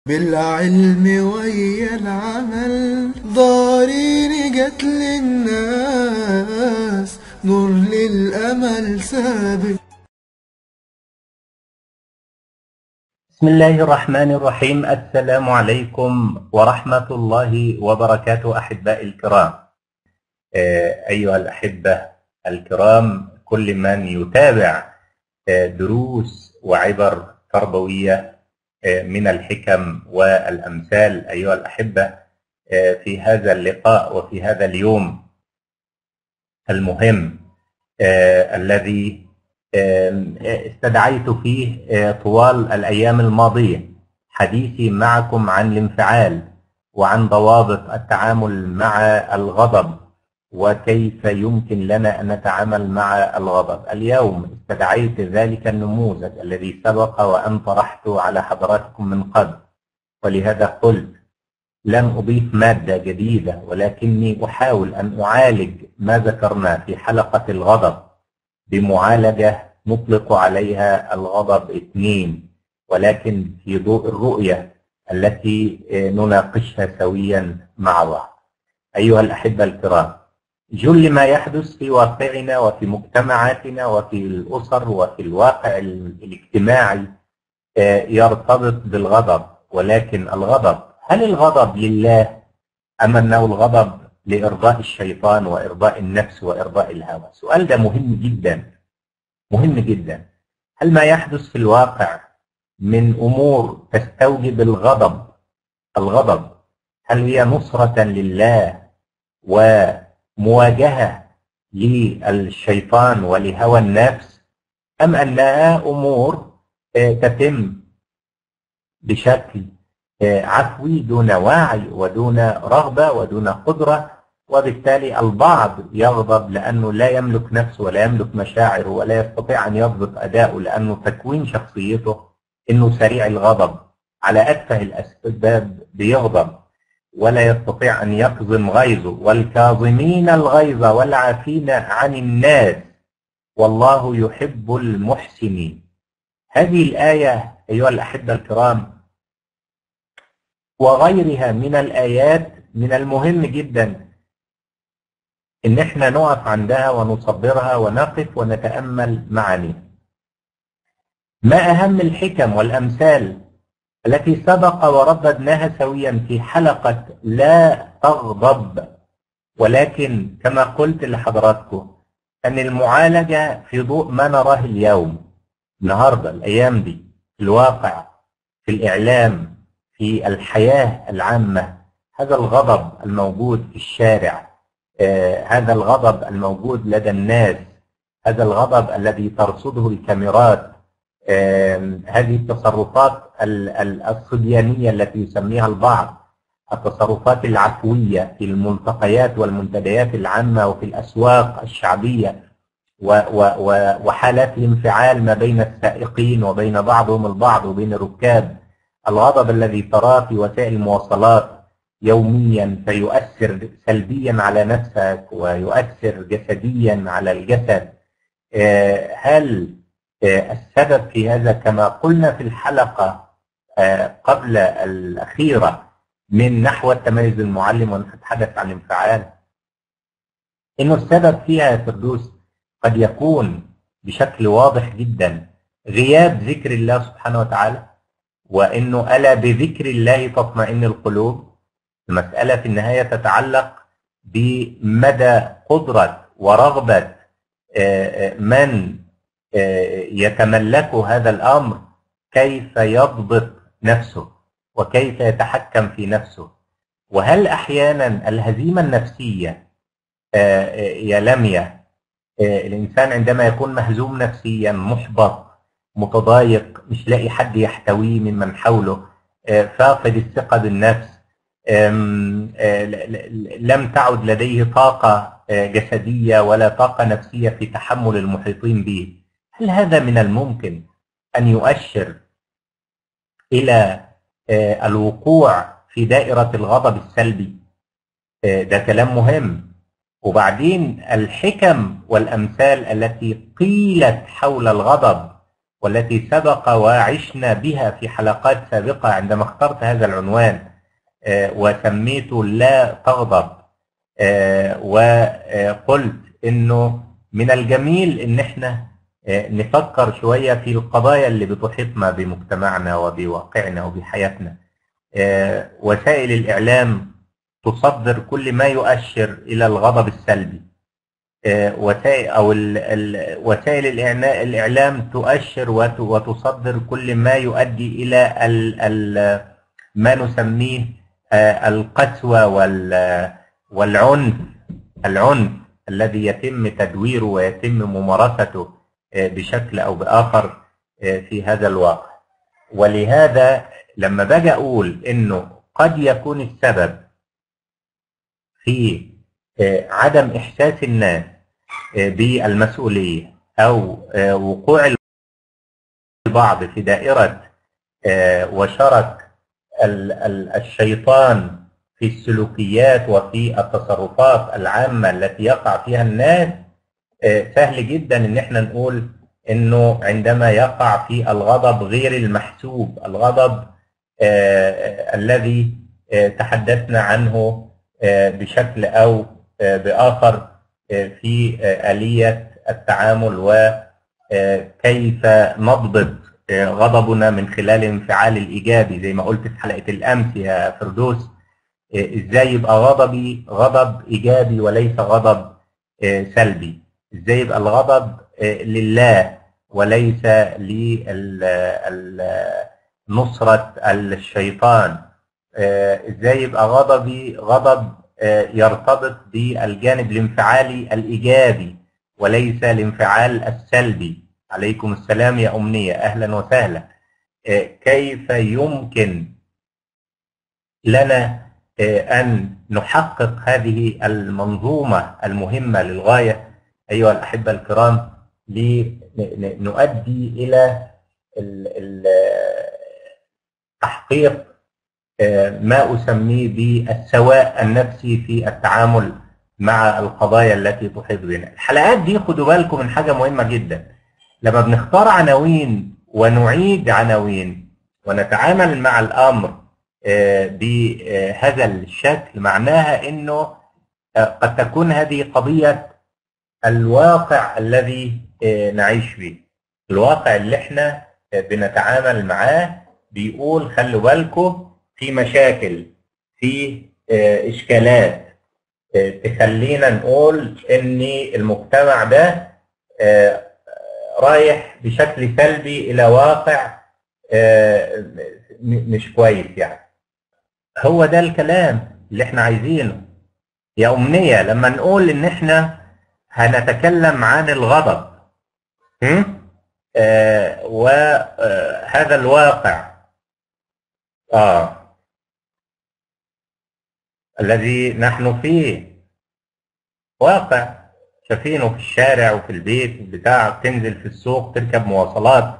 بالعلم ويا العمل ضارين جت للناس نور للأمل سابق بسم الله الرحمن الرحيم السلام عليكم ورحمة الله وبركاته أحبائي الكرام آه، أيها الأحبة الكرام كل من يتابع آه، دروس وعبر تربوية آه، من الحكم والأمثال أيها الأحبة في هذا اللقاء وفي هذا اليوم المهم الذي استدعيت فيه طوال الأيام الماضية حديثي معكم عن الانفعال وعن ضوابط التعامل مع الغضب وكيف يمكن لنا أن نتعامل مع الغضب اليوم استدعيت ذلك النموذج الذي سبق وأن طرحته على حضراتكم من قبل ولهذا قلت لن أضيف مادة جديدة ولكني أحاول أن أعالج ما ذكرناه في حلقة الغضب بمعالجة نطلق عليها الغضب اثنين ولكن في ضوء الرؤية التي نناقشها سويا مع بعض أيها الأحبة الكرام جل ما يحدث في واقعنا وفي مجتمعاتنا وفي الأسر وفي الواقع الاجتماعي يرتبط بالغضب ولكن الغضب هل الغضب لله أم أنه الغضب لإرضاء الشيطان وإرضاء النفس وإرضاء الهوى السؤال ده مهم جدا مهم جدا هل ما يحدث في الواقع من أمور تستوجب الغضب الغضب هل هي نصرة لله ومواجهة للشيطان ولهوى النفس أم أنها أمور تتم بشكل عفوي دون وعي ودون رغبة ودون قدرة وبالتالي البعض يغضب لأنه لا يملك نفسه ولا يملك مشاعره ولا يستطيع أن يضبط أداؤه لأنه تكوين شخصيته أنه سريع الغضب على أتفه الأسباب بيغضب ولا يستطيع أن يكظم غيظه والكاظمين الغيظ والعافين عن الناس والله يحب المحسنين هذه الآية أيها الأحبة الكرام وغيرها من الآيات من المهم جدا ان احنا نقف عندها ونصبرها ونقف ونتامل معانيها. ما اهم الحكم والامثال التي سبق ورددناها سويا في حلقه لا تغضب ولكن كما قلت لحضراتكم ان المعالجه في ضوء ما نراه اليوم النهارده الايام دي في الواقع في الاعلام في الحياه العامه هذا الغضب الموجود في الشارع آه هذا الغضب الموجود لدى الناس هذا الغضب الذي ترصده الكاميرات آه هذه التصرفات الصبيانية التي يسميها البعض التصرفات العفوية في الملتقيات والمنتديات العامة وفي الأسواق الشعبية و و و وحالات الانفعال ما بين السائقين وبين بعضهم البعض وبين الركاب الغضب الذي تراه في وسائل المواصلات يوميا فيؤثر سلبيا على نفسك ويؤثر جسديا على الجسد هل السبب في هذا كما قلنا في الحلقة قبل الأخيرة من نحو التميز المعلم ونتحدث عن الانفعال إنه السبب فيها يا فردوس قد يكون بشكل واضح جدا غياب ذكر الله سبحانه وتعالى وإنه ألا بذكر الله تطمئن القلوب المسألة في النهاية تتعلق بمدى قدرة ورغبة من يتملك هذا الأمر كيف يضبط نفسه وكيف يتحكم في نفسه وهل أحيانا الهزيمة النفسية يا لمية الإنسان عندما يكون مهزوم نفسيا محبط متضايق مش لاقي حد يحتويه ممن حوله فاقد الثقة بالنفس لم تعد لديه طاقة جسدية ولا طاقة نفسية في تحمل المحيطين به هل هذا من الممكن أن يؤشر إلى الوقوع في دائرة الغضب السلبي ده كلام مهم وبعدين الحكم والأمثال التي قيلت حول الغضب والتي سبق وعشنا بها في حلقات سابقة عندما اخترت هذا العنوان آه، وسميته لا تغضب آه، وقلت انه من الجميل ان احنا آه، نفكر شوية في القضايا اللي بتحيطنا بمجتمعنا وبواقعنا وبحياتنا آه، وسائل الإعلام تصدر كل ما يؤشر إلى الغضب السلبي آه، وسائل أو ال- ال- وسائل الإعنا- الإعلام تؤشر وت- وتصدر كل ما يؤدي إلى ال- ال- ما نسميه آه، القسوة وال- والعنف العنف الذي يتم تدويره ويتم ممارسته آه، بشكل أو بآخر آه، في هذا الواقع ولهذا لما باجي أقول إنه قد يكون السبب في آه، عدم إحساس الناس آه، بالمسؤولية أو آه، وقوع البعض في دائرة آه، وشرك ال- ال- الشيطان في السلوكيات وفي التصرفات العامة التي يقع فيها الناس آه، سهل جدا ان احنا نقول انه عندما يقع في الغضب غير المحسوب الغضب آه، آه، الذي آه، تحدثنا عنه آه، بشكل او آه، باخر آه، في آه، آلية التعامل وكيف نضبط آه، غضبنا من خلال الانفعال الإيجابي زي ما قلت في حلقة الأمس يا فردوس آه، إزاي يبقى غضبي غضب إيجابي وليس غضب آه، سلبي إزاي يبقى الغضب آه، لله وليس لنصرة الشيطان آه، إزاي يبقى غضبي غضب آه، يرتبط بالجانب الانفعالي الإيجابي وليس الانفعال السلبي عليكم السلام يا أمنية أهلا وسهلا آه، كيف يمكن لنا آه، أن نحقق هذه المنظومة المهمة للغاية أيها الأحبة الكرام لنؤدي إلى ال- ال- تحقيق آه، ما أسميه بالسواء النفسي في التعامل مع القضايا التي تحيط بنا الحلقات دي خدوا بالكم من حاجة مهمة جدا لما بنختار عناوين ونعيد عناوين ونتعامل مع الأمر آه، بهذا الشكل معناها أنه آه، قد تكون هذه قضية الواقع الذي آه، نعيش فيه الواقع اللي احنا آه، بنتعامل معاه بيقول خلوا بالكم في مشاكل في آه، اشكالات آه، تخلينا نقول ان المجتمع ده آه، رايح بشكل سلبي الى واقع آه، م- مش كويس يعني هو ده الكلام اللي احنا عايزينه يا أمنية لما نقول إن إحنا هنتكلم عن الغضب هم؟ آه وهذا الواقع آه الذي نحن فيه واقع شايفينه في الشارع وفي البيت بتاع تنزل في السوق تركب مواصلات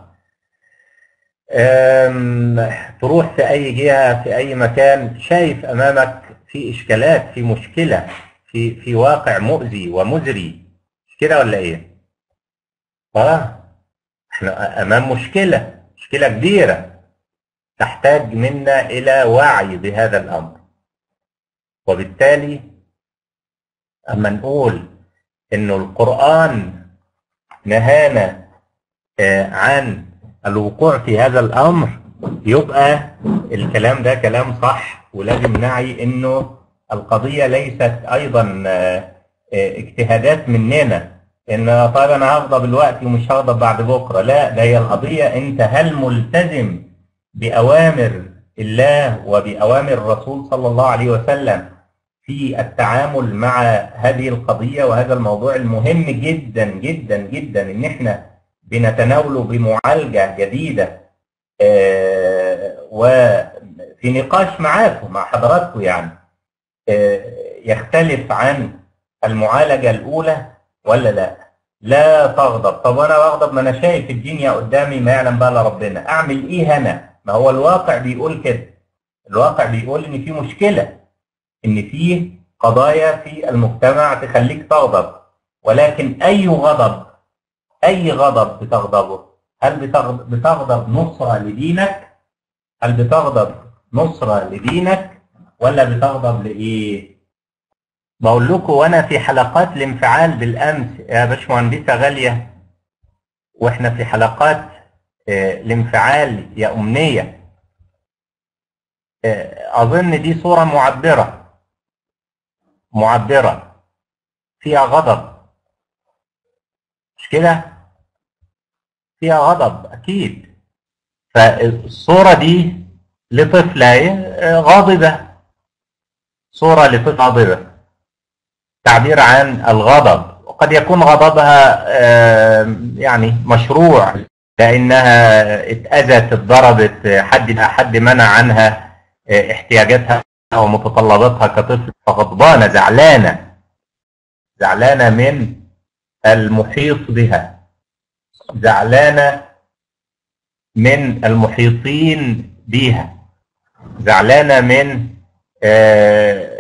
أم، تروح في أي جهة في أي مكان شايف أمامك في إشكالات في مشكلة في في واقع مؤذي ومزري مش كده ولا إيه؟ آه إحنا أمام مشكلة مشكلة كبيرة تحتاج منا إلى وعي بهذا الأمر وبالتالي أما نقول إنه القرآن نهانا آه، عن الوقوع في هذا الأمر يبقى الكلام ده كلام صح ولازم نعي إنه القضية ليست أيضا آه، آه، اجتهادات مننا إن طيب أنا هغضب الوقت ومش هغضب بعد بكرة لا ده هي القضية أنت هل ملتزم بأوامر الله وبأوامر الرسول صلى الله عليه وسلم في التعامل مع هذه القضية وهذا الموضوع المهم جدا جدا جدا ان احنا بنتناوله بمعالجة جديدة آه، وفي نقاش معاكم مع حضراتكم يعني آه، يختلف عن المعالجة الأولى ولا لا لا تغضب طب أنا بغضب ما أنا شايف الدنيا قدامي ما يعلم بها إلا ربنا أعمل إيه أنا ما هو الواقع بيقول كده الواقع بيقول إن في مشكلة ان في قضايا في المجتمع تخليك تغضب ولكن اي غضب اي غضب بتغضبه هل بتغضب, بتغضب نصرة لدينك هل بتغضب نصرة لدينك ولا بتغضب لإيه بقول لكم وانا في حلقات الانفعال بالامس يا باشمهندسه غاليه واحنا في حلقات آه، الانفعال يا امنيه آه، اظن دي صوره معبره معبره فيها غضب مش كده فيها غضب اكيد فالصوره دي لطفله آه، غاضبه صوره لطفل غاضبه تعبير عن الغضب وقد يكون غضبها آه، يعني مشروع لانها اتاذت اتضربت حد حد منع عنها آه، احتياجاتها ومتطلباتها كطفل فغضبانه زعلانه زعلانه من المحيط بها زعلانه من المحيطين بها زعلانه من آه،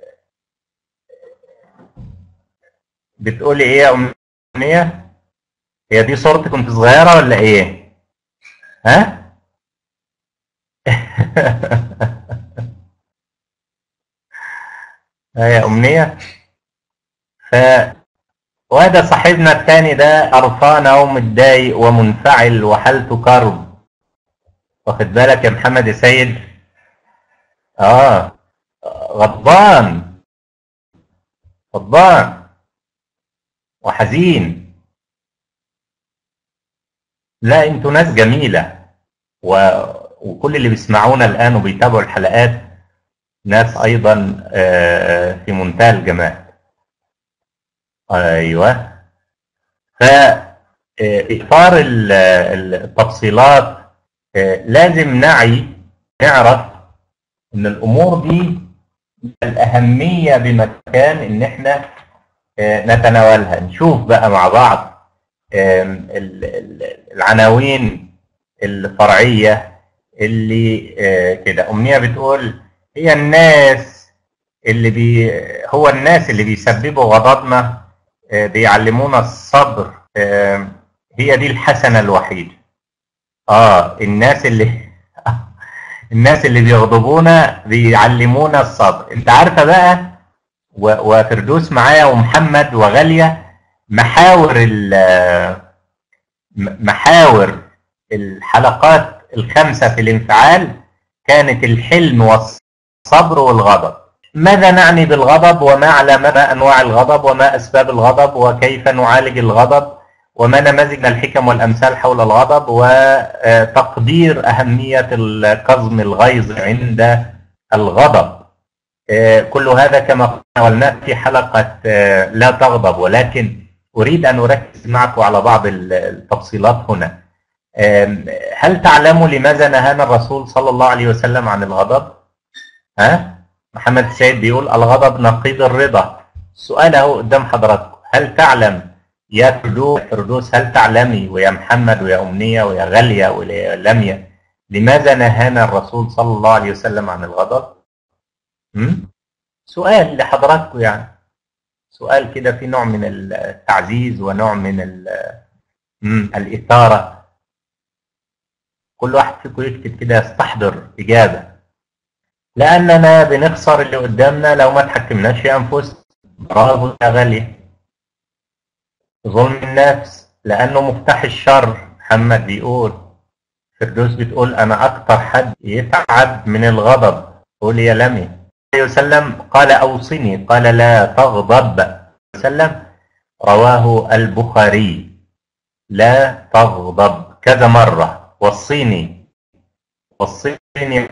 بتقولي ايه يا امنيه هي دي صورتك كنت صغيره ولا ايه ها ها يا امنيه ف وهذا صاحبنا الثاني ده قرفان ومتضايق ومنفعل وحالته كرب واخد بالك يا محمد يا سيد اه غضبان غضبان وحزين لا انتوا ناس جميلة و... وكل اللي بيسمعونا الآن وبيتابعوا الحلقات ناس أيضا آه، في منتهى الجمال أيوة ففي إطار ال- ال- التفصيلات آه، لازم نعي نعرف إن الأمور دي من الأهمية بمكان إن إحنا آه، نتناولها نشوف بقى مع بعض آم، ال- ال- العناوين الفرعية اللي آه، كده أمنية بتقول هي الناس اللي بي هو الناس اللي بيسببوا غضبنا آه، بيعلمونا الصبر آم، هي دي الحسنة الوحيدة اه الناس اللي الناس اللي بيغضبونا بيعلمونا الصبر انت عارفة بقى و- وفردوس معايا ومحمد وغالية محاور ال- م- محاور الحلقات الخمسة في الانفعال كانت الحلم والصبر والغضب ماذا نعني بالغضب وما علامات أنواع الغضب وما أسباب الغضب وكيف نعالج الغضب وما نماذج من الحكم والأمثال حول الغضب وتقدير أهمية كظم الغيظ عند الغضب آه، كل هذا كما قلنا في حلقة آه، لا تغضب ولكن أريد أن أركز معكم على بعض ال- التفصيلات هنا آم، هل تعلموا لماذا نهانا الرسول صلى الله عليه وسلم عن الغضب؟ ها؟ محمد السيد بيقول الغضب نقيض الرضا السؤال اهو قدام حضراتكم هل تعلم يا فردوس فردوس هل تعلمي ويا محمد ويا أمنية ويا غالية ويا لميا لماذا نهانا الرسول صلى الله عليه وسلم عن الغضب؟ هم؟ سؤال لحضراتكم يعني سؤال كده في نوع من التعزيز ونوع من ال- مم، الإثارة كل واحد فيكم يكتب كده يستحضر إجابة لأننا بنخسر اللي قدامنا لو ما تحكمناش في أنفسنا برافو يا غالية ظلم النفس لأنه مفتاح الشر محمد بيقول فردوس بتقول أنا أكتر حد يتعب من الغضب قول يا لمي عليه وسلم قال أوصني قال لا تغضب وسلم رواه البخاري لا تغضب كذا مرة وصيني وصيني يا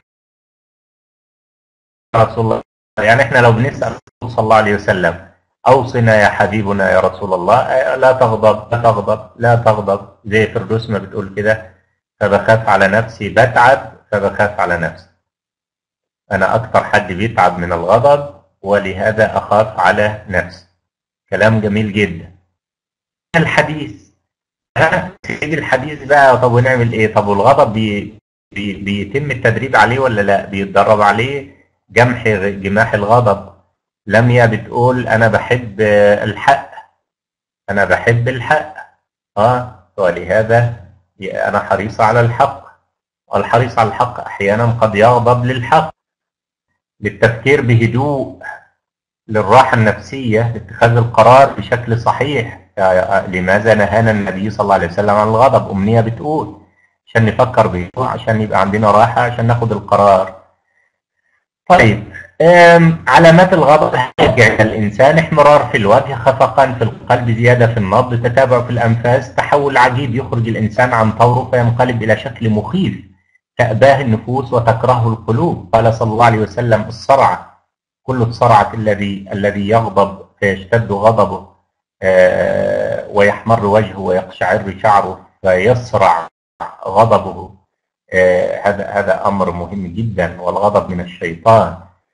رسول الله يعني احنا لو بنسأل الرسول صلى الله عليه وسلم أوصنا يا حبيبنا يا رسول الله آه، لا تغضب لا تغضب لا تغضب زي فردوس ما بتقول كده فبخاف على نفسي بتعب فبخاف على نفسي أنا أكثر حد بيتعب من الغضب ولهذا أخاف على نفسي كلام جميل جدا الحديث ها سيدي الحديث بقى طب ونعمل ايه طب والغضب بي بي بيتم التدريب عليه ولا لا بيتدرب عليه جمح جماح الغضب لميا بتقول انا بحب الحق انا بحب الحق اه ولهذا أنا حريص على الحق والحريص على الحق أحيانا قد يغضب للحق للتفكير بهدوء للراحة النفسية لاتخاذ القرار بشكل صحيح لماذا نهانا النبي صلى الله عليه وسلم عن الغضب أمنية بتقول عشان نفكر بهدوء عشان يبقى عندنا راحة عشان ناخد القرار طيب علامات الغضب يرجع إلى الإنسان احمرار في الوجه خفقان في القلب زيادة في النبض تتابع في الأنفاس تحول عجيب يخرج الإنسان عن طوره فينقلب إلى شكل مخيف تأباه النفوس وتكرهه القلوب قال صلى الله عليه وسلم الصرع كل الصرعة الذي الذي يغضب فيشتد غضبه ويحمر وجهه ويقشعر شعره فيصرع غضبه هذا هذا امر مهم جدا والغضب من الشيطان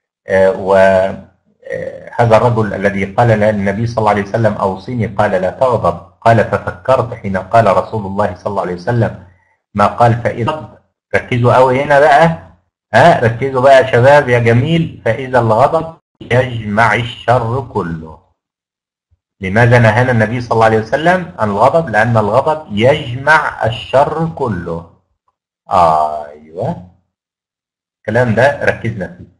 وهذا الرجل الذي قال للنبي صلى الله عليه وسلم اوصيني قال لا تغضب قال ففكرت حين قال رسول الله صلى الله عليه وسلم ما قال فاذا ركزوا قوي هنا بقى ها ركزوا بقى يا شباب يا جميل فاذا الغضب يجمع الشر كله لماذا نهانا النبي صلى الله عليه وسلم عن الغضب لان الغضب يجمع الشر كله ايوه الكلام ده ركزنا فيه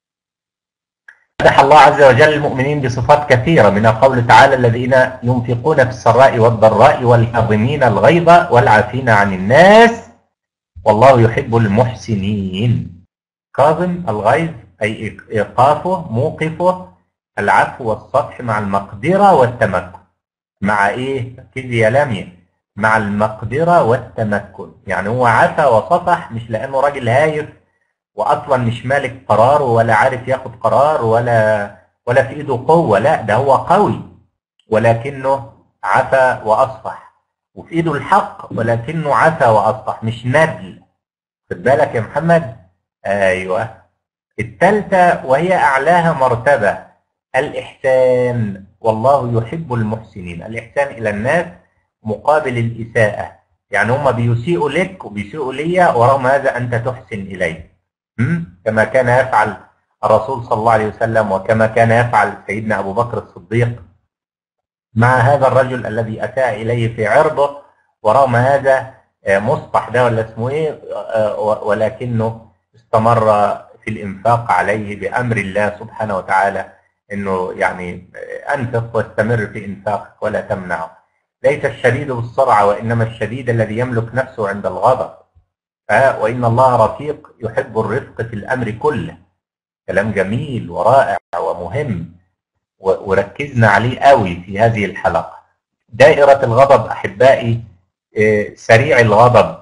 مدح الله عز وجل المؤمنين بصفات كثيرة من قول تعالى الذين ينفقون في السراء والضراء والكاظمين الغيظ والعافين عن الناس والله يحب المحسنين كاظم الغيظ أي إيقافه موقفه العفو والصفح مع المقدرة والتمكن مع إيه؟ ركزي يا لامية مع المقدرة والتمكن يعني هو عفى وصفح مش لأنه راجل هايف وأصلا مش مالك قرار ولا عارف ياخد قرار ولا ولا في إيده قوة لا ده هو قوي ولكنه عفى وأصفح وفي إيده الحق ولكنه عفى وأصفح مش ندل خد بالك يا محمد أيوه الثالثة وهي أعلاها مرتبة الإحسان والله يحب المحسنين الإحسان إلى الناس مقابل الإساءة يعني هم بيسيئوا لك وبيسيئوا ليا ورغم هذا أنت تحسن إليه كما كان يفعل الرسول صلى الله عليه وسلم وكما كان يفعل سيدنا أبو بكر الصديق مع هذا الرجل الذي أساء إليه في عرضه ورغم هذا مصطح ده ولا اسمه إيه ولكنه استمر في الإنفاق عليه بأمر الله سبحانه وتعالى انه يعني انفق واستمر في انفاقك ولا تمنعه ليس الشديد بالسرعه وانما الشديد الذي يملك نفسه عند الغضب أه وان الله رفيق يحب الرفق في الامر كله كلام جميل ورائع ومهم وركزنا عليه قوي في هذه الحلقه دائره الغضب احبائي سريع الغضب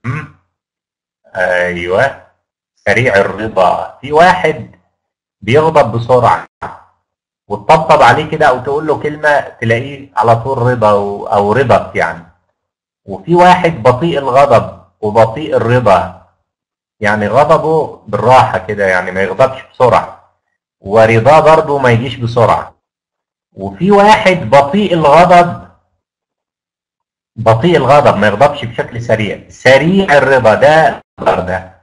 ايوه سريع الرضا في واحد بيغضب بسرعه وتطبطب عليه كده او تقول له كلمه تلاقيه على طول رضا او رضا يعني وفي واحد بطيء الغضب وبطيء الرضا يعني غضبه بالراحه كده يعني ما يغضبش بسرعه ورضاه برضه ما يجيش بسرعه وفي واحد بطيء الغضب بطيء الغضب ما يغضبش بشكل سريع سريع الرضا ده اخضر ده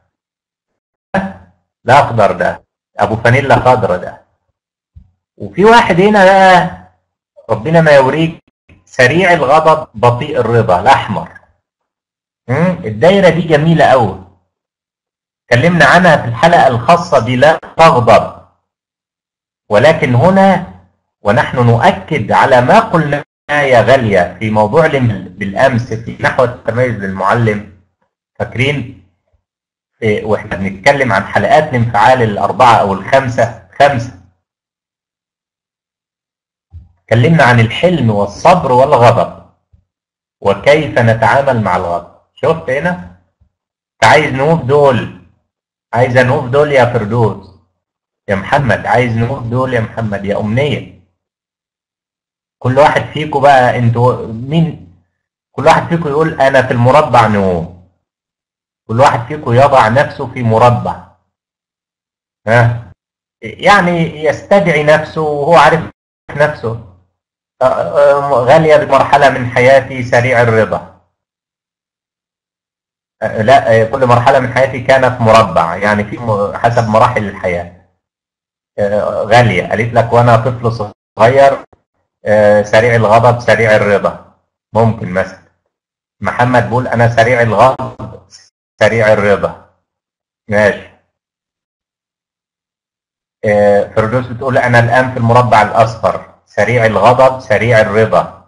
لا اخضر ده ابو فانيلا خضرا ده وفي واحد هنا بقى ربنا ما يوريك سريع الغضب بطيء الرضا الاحمر الدايره دي جميله قوي اتكلمنا عنها في الحلقه الخاصه بلا تغضب ولكن هنا ونحن نؤكد على ما قلنا يا غاليه في موضوع بالامس في نحو التميز للمعلم فاكرين واحنا بنتكلم عن حلقات الانفعال الاربعه او الخمسه خمسه اتكلمنا عن الحلم والصبر والغضب وكيف نتعامل مع الغضب شفت هنا انت عايز نوف دول عايز نوف دول يا فردوس يا محمد عايز نوف دول يا محمد يا امنيه كل واحد فيكم بقى انتوا مين كل واحد فيكم يقول انا في المربع نوم كل واحد فيكم يضع نفسه في مربع ها يعني يستدعي نفسه وهو عارف نفسه غالية بمرحلة من حياتي سريع الرضا لا كل مرحلة من حياتي كانت مربع يعني في حسب مراحل الحياة غالية قالت لك وأنا طفل صغير سريع الغضب سريع الرضا ممكن مثلا محمد بيقول انا سريع الغضب سريع الرضا ماشي آه، فردوس بتقول انا الان في المربع الاصفر سريع الغضب سريع الرضا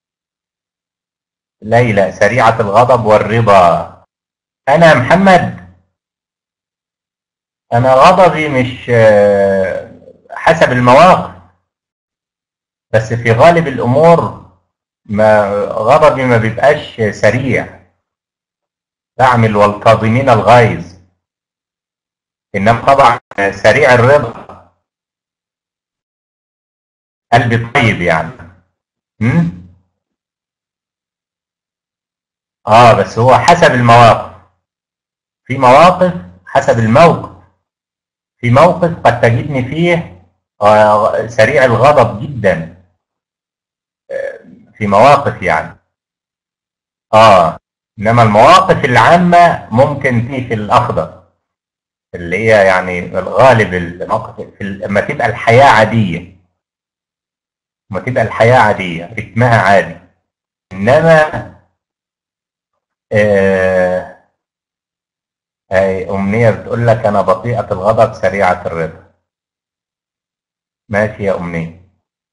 ليلى سريعة الغضب والرضا انا يا محمد انا غضبي مش آه، حسب المواقف بس في غالب الامور ما غضبي ما بيبقاش سريع بعمل والكاظمين الغيظ انما طبعا سريع الرضا قلبي طيب يعني امم اه بس هو حسب المواقف في مواقف حسب الموقف في موقف قد تجدني فيه آه، سريع الغضب جدا آه، في مواقف يعني اه انما المواقف العامة ممكن تيجي في الاخضر اللي هي يعني الغالب المواقف في ال- لما تبقى الحياة عادية لما تبقى الحياة عادية رتمها عادي انما آه هاي أمنية بتقول لك أنا بطيئة الغضب سريعة الرضا ماشي يا أمنية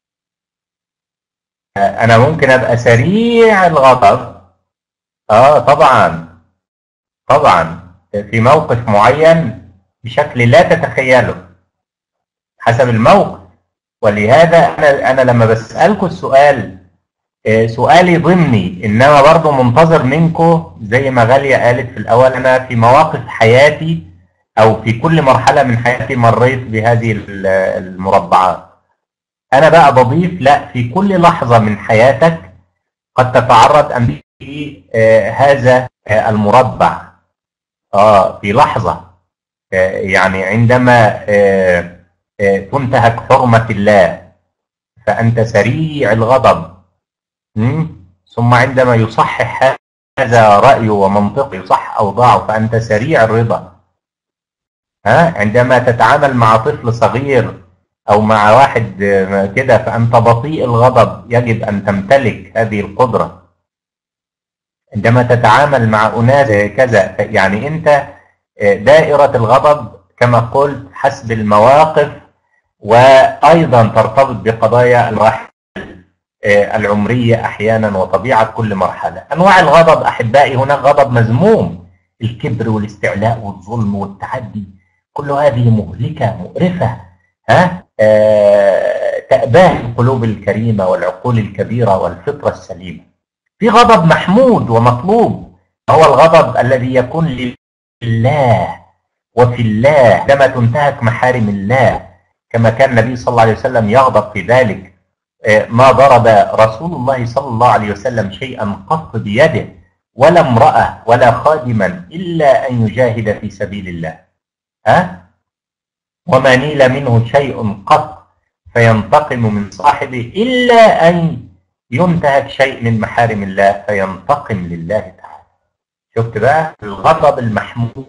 آه، أنا ممكن أبقى سريع الغضب آه طبعا طبعا في موقف معين بشكل لا تتخيله حسب الموقف ولهذا أنا أنا لما بسألكم السؤال آه، سؤالي ضمني انما برضه منتظر منكم زي ما غالية قالت في الاول انا في مواقف حياتي او في كل مرحلة من حياتي مريت بهذه ال- المربعات انا بقى بضيف لا في كل لحظة من حياتك قد تتعرض ان في آه، هذا آه، المربع اه في لحظة آه، يعني عندما آه، آه، تنتهك حرمة الله فأنت سريع الغضب مم؟ ثم عندما يصحح هذا رأيه ومنطقه يصحح أوضاعه فأنت سريع الرضا ها عندما تتعامل مع طفل صغير أو مع واحد آه، كده فأنت بطيء الغضب يجب أن تمتلك هذه القدرة عندما تتعامل مع أناس كذا يعني أنت آه، دائرة الغضب كما قلت حسب المواقف وأيضا ترتبط بقضايا الواحد آه، العمرية أحيانا وطبيعة كل مرحلة أنواع الغضب أحبائي هناك غضب مذموم الكبر والاستعلاء والظلم والتعدي كل هذه مهلكة مقرفة ها آه، تأباه القلوب الكريمة والعقول الكبيرة والفطرة السليمة في غضب محمود ومطلوب هو الغضب الذي يكون لله وفي الله عندما تنتهك محارم الله كما كان النبي صلى الله عليه وسلم يغضب في ذلك آه، ما ضرب رسول الله صلى الله عليه وسلم شيئا قط بيده ولا امرأة ولا خادما إلا أن يجاهد في سبيل الله ها وما نيل منه شيء قط فينتقم من صاحبه إلا أن ينتهك شيء من محارم الله فينتقم لله تعالى شفت بقى الغضب المحمود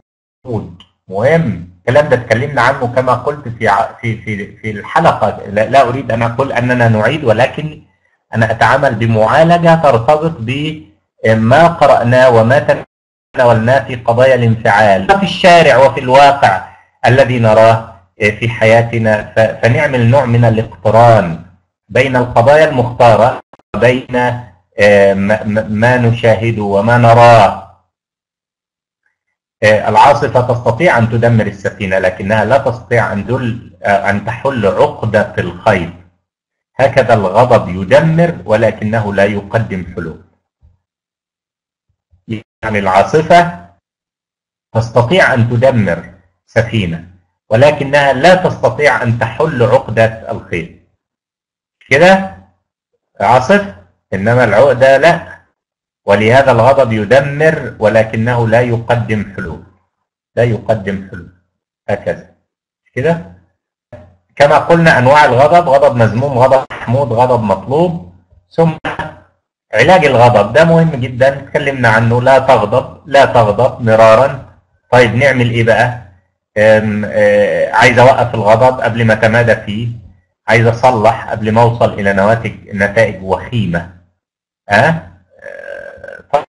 مهم الكلام ده اتكلمنا عنه كما قلت في ع- في في في الحلقه لا, لا اريد ان اقول اننا نعيد ولكن انا اتعامل بمعالجه ترتبط بما قراناه وما تناولناه في قضايا الانفعال في الشارع وفي الواقع الذي نراه في حياتنا ف- فنعمل نوع من الاقتران بين القضايا المختاره وبين آه، ما- ما ما نشاهده وما نراه آه، العاصفة تستطيع أن تدمر السفينة لكنها لا تستطيع أن دل آه، أن تحل عقدة الخيط هكذا الغضب يدمر ولكنه لا يقدم حلول يعني العاصفة تستطيع أن تدمر سفينة ولكنها لا تستطيع أن تحل عقدة الخيط كده عاصف إنما العقدة لا ولهذا الغضب يدمر ولكنه لا يقدم حلول لا يقدم حلول هكذا مش كده كما قلنا انواع الغضب غضب مذموم غضب محمود غضب مطلوب ثم علاج الغضب ده مهم جدا اتكلمنا عنه لا تغضب لا تغضب مرارا طيب نعمل ايه بقى أم، آه، عايز اوقف الغضب قبل ما اتمادى فيه عايز اصلح قبل ما اوصل الى نواتج نتائج وخيمه ها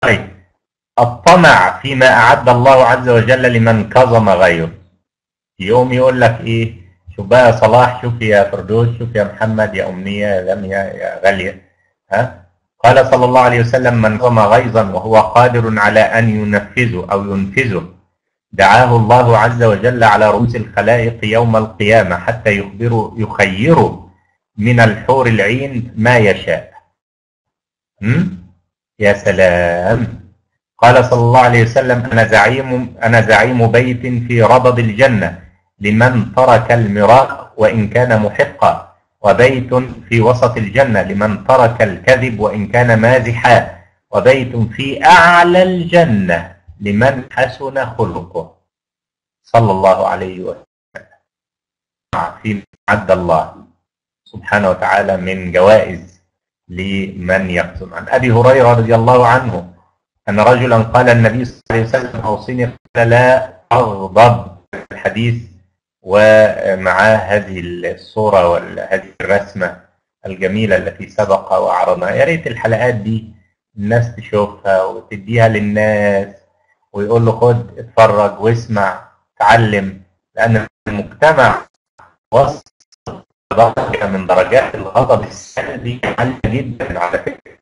طيب الطمع فيما أعد الله عز وجل لمن كظم غيره يوم يقول لك إيه شوف بقى يا صلاح شوف يا فردوس شوف يا محمد يا أمنية يا لمية يا غالية ها قال صلى الله عليه وسلم من كظم غيظا وهو قادر على أن ينفذه أو ينفذه دعاه الله عز وجل على رؤوس الخلائق يوم القيامة حتى يخبره يخيره من الحور العين ما يشاء م? يا سلام قال صلى الله عليه وسلم أنا زعيم أنا زعيم بيت في ربض الجنة لمن ترك المراء وإن كان محقا وبيت في وسط الجنة لمن ترك الكذب وإن كان مازحا وبيت في أعلى الجنة لمن حسن خلقه صلى الله عليه وسلم في عد الله سبحانه وتعالى من جوائز لمن يقسم عن أبي هريرة رضي الله عنه أن رجلا قال النبي صلى الله عليه وسلم أوصيني قال لا أغضب الحديث ومعاه هذه الصورة وهذه الرسمة الجميلة التي سبق وعرضناها يا ريت الحلقات دي الناس تشوفها وتديها للناس ويقول له خد اتفرج واسمع تعلم لأن المجتمع وصل درجة من درجات الغضب السلبي عالية جدا على فكرة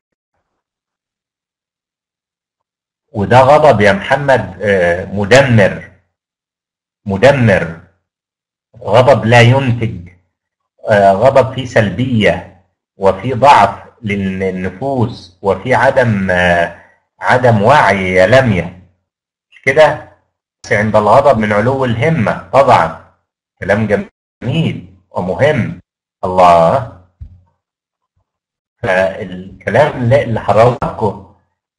وده غضب يا محمد مدمر مدمر غضب لا ينتج غضب فيه سلبية وفي ضعف للنفوس وفي عدم عدم وعي يا لمية مش كده عند الغضب من علو الهمة طبعا كلام جميل ومهم الله فالكلام اللي حضراتكم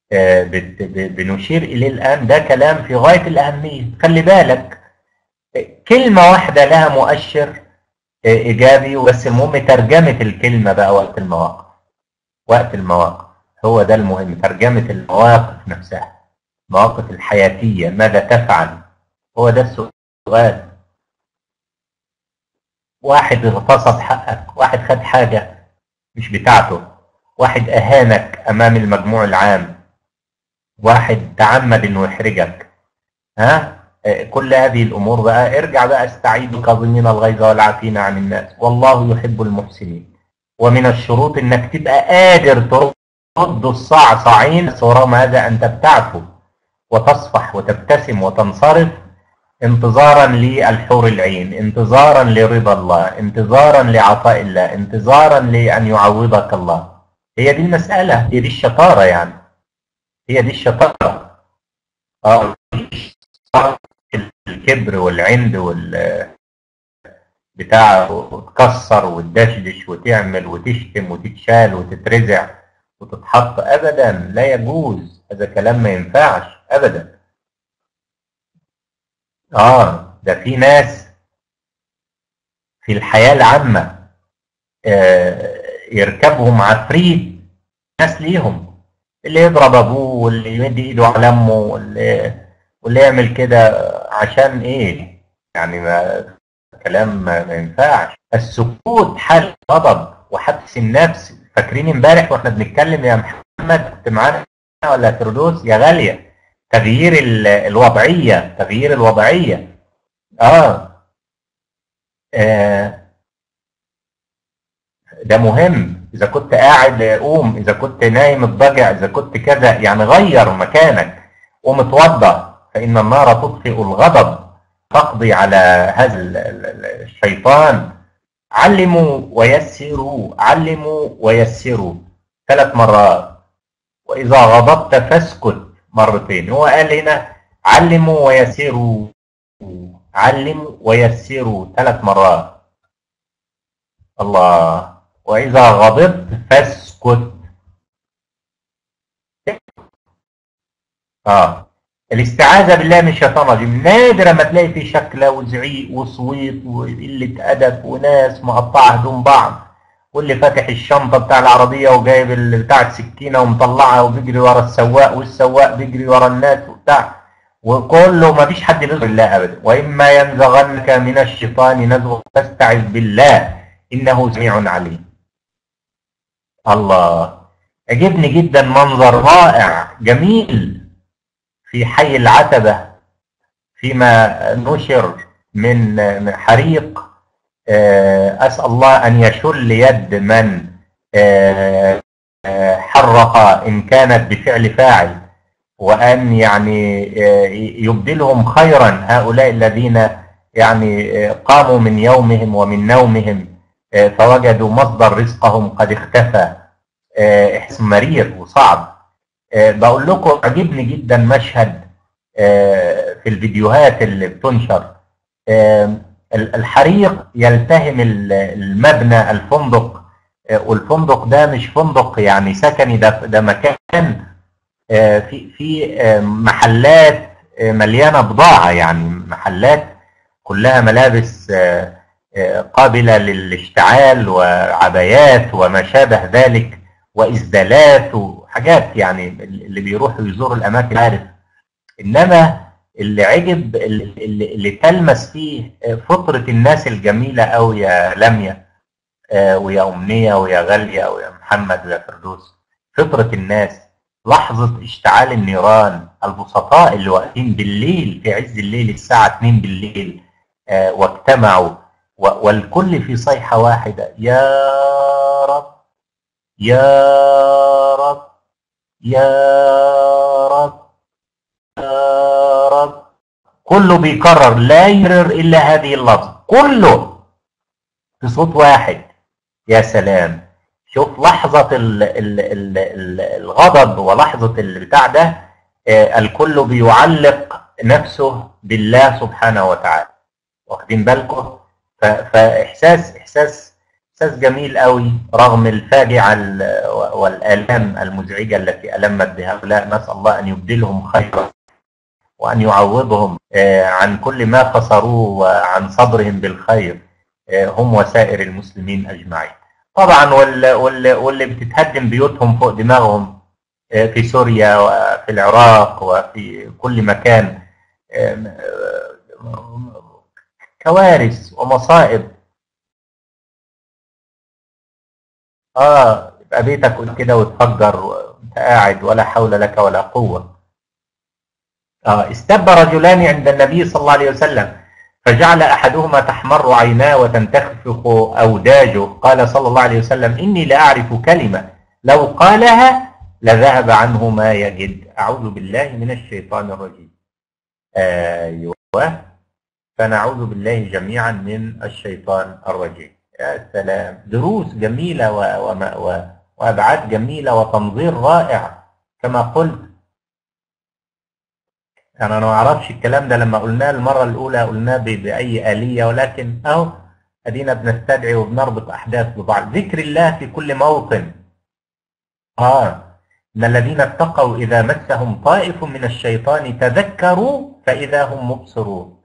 بنشير اليه الان ده كلام في غايه الاهميه خلي بالك كلمه واحده لها مؤشر ايجابي بس المهم ترجمه الكلمه بقى وقت المواقف وقت المواقف هو ده المهم ترجمه المواقف نفسها المواقف الحياتيه ماذا تفعل هو ده السؤال واحد اغتصب حقك واحد خد حاجه مش بتاعته واحد اهانك امام المجموع العام واحد تعمد انه يحرجك ها كل هذه الامور بقى ارجع بقى استعيد الكاظمين الغيظ والعافين عن الناس والله يحب المحسنين ومن الشروط انك تبقى قادر ترد الصعصعين ورغم هذا انت بتعفو وتصفح وتبتسم وتنصرف انتظارا للحور العين انتظارا لرضا الله انتظارا لعطاء الله انتظارا لان يعوضك الله هي دي المساله هي دي الشطاره يعني هي دي الشطاره اه الكبر والعند وال بتاع وتكسر وتدشدش وتعمل وتشتم وتتشال وتترزع وتتحط ابدا لا يجوز هذا كلام ما ينفعش ابدا اه ده في ناس في الحياه العامه آه يركبهم عفريت ناس ليهم اللي يضرب ابوه واللي يمد ايده على امه واللي واللي يعمل كده عشان ايه يعني ما كلام ما, ما ينفعش السكوت حال غضب وحبس النفس فاكرين امبارح واحنا بنتكلم يا محمد كنت معانا ولا فردوس يا غاليه تغيير الوضعيه تغيير الوضعيه اه, آه. ده مهم اذا كنت قاعد قوم اذا كنت نايم اضطجع اذا كنت كذا يعني غير مكانك قوم اتوضا فان النار تطفئ الغضب تقضي على هذا الشيطان علموا ويسروا علموا ويسروا ثلاث مرات واذا غضبت فاسكت مرتين هو قال هنا علموا ويسروا علموا ويسروا ثلاث مرات الله وإذا غضبت فاسكت اه الاستعاذة بالله من الشيطان الرجيم نادرا ما تلاقي في شكلة وزعيق وصويت وقلة أدب وناس مقطعة هدوم بعض واللي فاتح الشنطة بتاع العربية وجايب بتاع السكينة ومطلعها وبيجري ورا السواق والسواق بيجري ورا الناس وبتاع وكله ما فيش حد بيذكر الله أبدا وإما ينزغنك من الشيطان نزغ فاستعذ بالله إنه سميع عليم الله عجبني جدا منظر رائع جميل في حي العتبة فيما نشر من من حريق آه، أسأل الله أن يشل يد من آه، آه، حرق إن كانت بفعل فاعل وأن يعني آه، يبدلهم خيرا هؤلاء الذين يعني آه، قاموا من يومهم ومن نومهم آه، فوجدوا مصدر رزقهم قد اختفى آه، إحساس مرير وصعب آه، بقول لكم عجبني جدا مشهد آه، في الفيديوهات اللي بتنشر آه، الحريق يلتهم ال- المبنى الفندق آه، والفندق ده مش فندق يعني سكني ده ده مكان آه، في في آه، محلات آه، مليانه بضاعه يعني محلات كلها ملابس آه، آه، قابله للاشتعال وعبايات وما شابه ذلك واسدالات وحاجات يعني اللي بيروحوا يزوروا الاماكن عارف انما اللي عجب اللي, اللي تلمس فيه فطره الناس الجميله قوي يا لميا آه، ويا امنيه ويا غاليه ويا محمد ويا فردوس فطره الناس لحظه اشتعال النيران البسطاء اللي واقفين بالليل في عز الليل الساعه 2 بالليل آه، واجتمعوا و- والكل في صيحه واحده يا رب يا رب يا رب يا رب كله بيكرر لا يكرر الا هذه اللفظ كله في صوت واحد يا سلام شوف لحظة ال ال ال ال الغضب ولحظة البتاع ده آه، الكل بيعلق نفسه بالله سبحانه وتعالى واخدين بالكم ف- فاحساس احساس احساس جميل قوي رغم الفاجعه ال- والالام المزعجه التي المت بهؤلاء نسال الله ان يبدلهم خيرا وان يعوضهم آه، عن كل ما خسروه وعن صبرهم بالخير آه، هم وسائر المسلمين اجمعين. طبعا وال- وال- واللي بتتهدم بيوتهم فوق دماغهم آه، في سوريا وفي العراق وفي كل مكان آم، آه، كوارث ومصائب اه يبقى بيتك قد كده وتفجر وانت قاعد ولا حول لك ولا قوه اه استب رجلان عند النبي صلى الله عليه وسلم فجعل احدهما تحمر عيناه وتنتخفق اوداجه قال صلى الله عليه وسلم اني لاعرف كلمه لو قالها لذهب عنه ما يجد اعوذ بالله من الشيطان الرجيم ايوه فنعوذ بالله جميعا من الشيطان الرجيم يا سلام دروس جميلة و... وما... و... وأبعاد جميلة وتنظير رائع كما قلت أنا ما أعرفش الكلام ده لما قلناه المرة الأولى قلناه ب... بأي آلية ولكن أهو أدينا بنستدعي وبنربط أحداث ببعض ذكر الله في كل موطن آه إن الذين اتقوا إذا مسهم طائف من الشيطان تذكروا فإذا هم مبصرون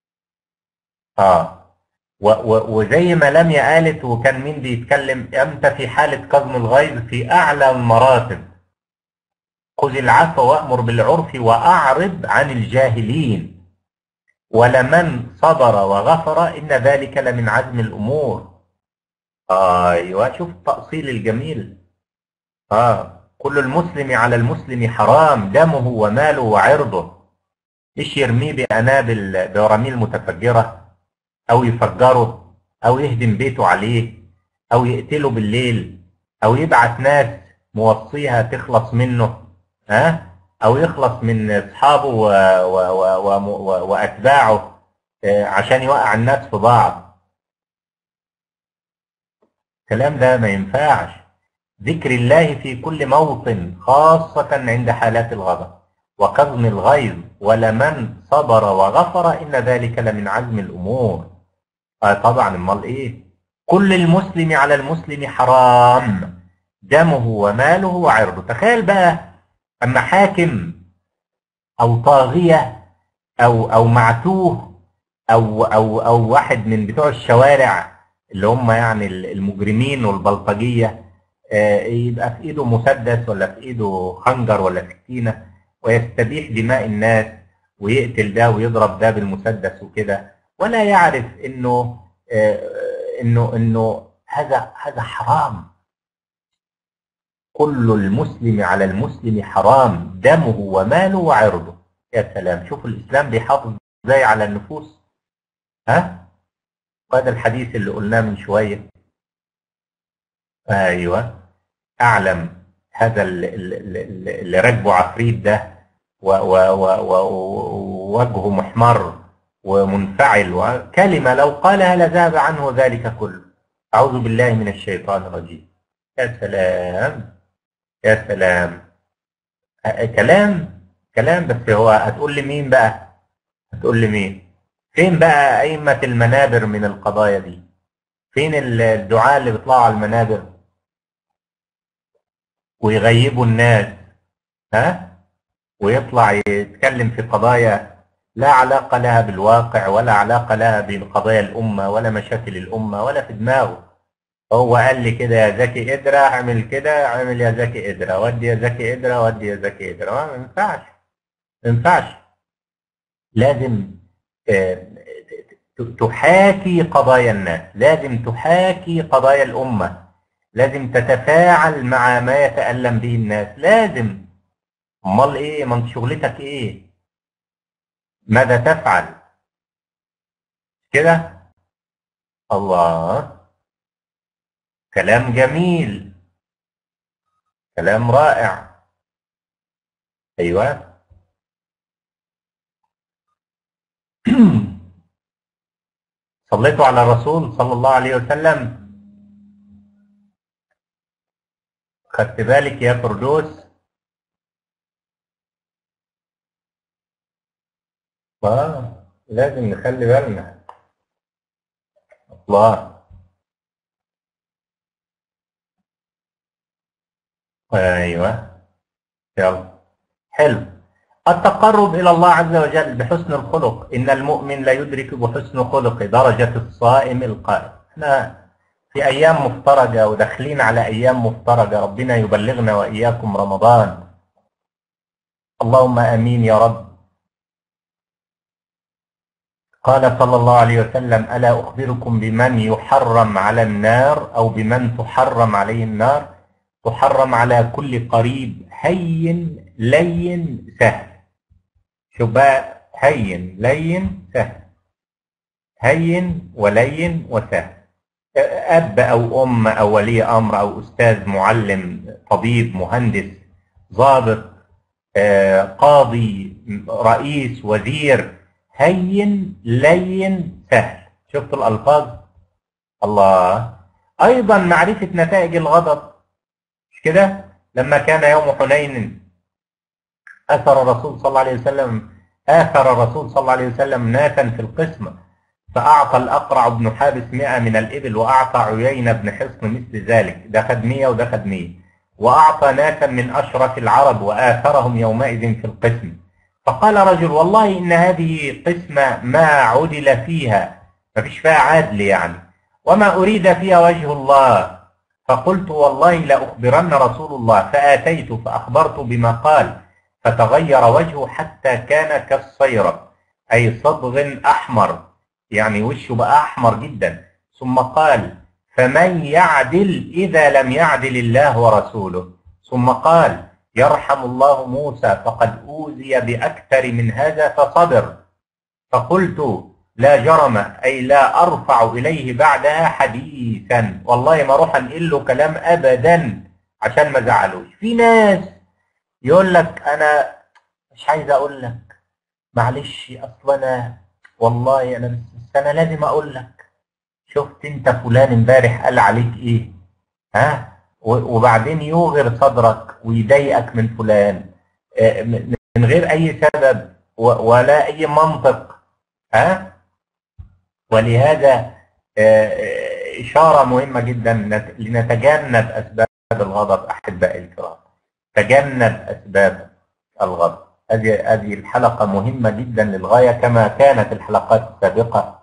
اه و و وزي ما لميا قالت وكان مين بيتكلم امتى في حالة كظم الغيظ في اعلى المراتب خذ العفو وامر بالعرف واعرض عن الجاهلين ولمن صبر وغفر ان ذلك لمن عزم الامور ايوه شوف التأصيل الجميل اه كل المسلم على المسلم حرام دمه وماله وعرضه مش يرميه بانابل براميل متفجره او يفجره او يهدم بيته عليه او يقتله بالليل او يبعت ناس موصيها تخلص منه ها او يخلص من اصحابه و... و... و... و... و... واتباعه آه، عشان يوقع الناس في بعض الكلام ده ما ينفعش ذكر الله في كل موطن خاصة عند حالات الغضب وكظم الغيظ ولمن صبر وغفر إن ذلك لمن عزم الأمور آه طبعا امال ايه كل المسلم على المسلم حرام دمه وماله وعرضه تخيل بقى اما حاكم او طاغية او او معتوه او او او واحد من بتوع الشوارع اللي هم يعني المجرمين والبلطجية آه، يبقى في ايده مسدس ولا في ايده خنجر ولا سكينة ويستبيح دماء الناس ويقتل ده ويضرب ده بالمسدس وكده ولا يعرف انه آه، انه انه هذا هذا حرام كل المسلم على المسلم حرام دمه وماله وعرضه يا سلام شوفوا الإسلام بيحافظ ازاي على النفوس ها هذا الحديث اللي قلناه من شوية أيوة أعلم هذا اللي, اللي اللي راكبه عفريت ده و- و- و- و- ووجهه محمر ومنفعل وكلمة لو قالها لذهب عنه ذلك كله أعوذ بالله من الشيطان الرجيم يا سلام يا سلام أ- كلام كلام بس هو هتقول لي مين بقى هتقول لي مين فين بقى أئمة المنابر من القضايا دي فين الدعاء اللي بيطلعوا على المنابر ويغيبوا الناس ها ويطلع يتكلم في قضايا لا علاقة لها بالواقع ولا علاقة لها بقضايا الأمة ولا مشاكل الأمة ولا في دماغه هو قال لي كده يا زكي قدرة اعمل كده اعمل يا زكي قدرة ودي يا زكي قدرة ودي يا زكي قدرة ما ينفعش ما ينفعش لازم آه، ت- تحاكي قضايا الناس لازم تحاكي قضايا الأمة لازم تتفاعل مع ما يتألم به الناس لازم امال ايه ما انت شغلتك ايه ماذا تفعل كده الله كلام جميل كلام رائع ايوه صليتوا على الرسول صلى الله عليه وسلم خدت بالك يا فردوس اه لازم نخلي بالنا الله ايوه يلا حلو التقرب الى الله عز وجل بحسن الخلق ان المؤمن لا يدرك بحسن خلقه درجه الصائم القائم احنا في ايام مفترجه وداخلين على ايام مفترجه ربنا يبلغنا واياكم رمضان اللهم امين يا رب قال صلى الله عليه وسلم ألا أخبركم بمن يحرم على النار أو بمن تحرم عليه النار تحرم على كل قريب هين لين سهل شوف بقى هين لين سهل هين ولين وسهل أب أو أم أو ولي أمر أو أستاذ معلم طبيب مهندس ضابط آه، قاضي رئيس وزير هين لين سهل شفت الألفاظ الله أيضا معرفة نتائج الغضب مش كده لما كان يوم حنين أثر الرسول صلى الله عليه وسلم آثر الرسول صلى الله عليه وسلم ناسا في القسمة فأعطى الأقرع بن حابس مئة من الإبل وأعطى عيينة بن حصن مثل ذلك ده خد مئة وده خد مئة وأعطى ناسا من أشرف العرب وآثرهم يومئذ في القسم فقال رجل والله إن هذه قسمة ما عدل فيها ما فيش فيها عدل يعني وما أريد فيها وجه الله فقلت والله لأخبرن رسول الله فآتيت فأخبرت بما قال فتغير وجهه حتى كان كالصيرة أي صبغ أحمر يعني وشه بقى أحمر جدا ثم قال فمن يعدل إذا لم يعدل الله ورسوله ثم قال يرحم الله موسى فقد أوذي بأكثر من هذا فصبر فقلت لا جرم أي لا أرفع إليه بعدها حديثا والله ما أروح أنقل له كلام أبدا عشان ما زعلوش في ناس يقول لك أنا مش عايز أقول لك معلش أصل أنا والله أنا بس أنا لازم أقول لك شفت أنت فلان امبارح قال عليك إيه ها وبعدين يوغر صدرك ويضايقك من فلان من غير اي سبب ولا اي منطق ها ولهذا اشاره مهمه جدا لنتجنب اسباب الغضب احبائي الكرام تجنب اسباب الغضب هذه هذه الحلقه مهمه جدا للغايه كما كانت الحلقات السابقه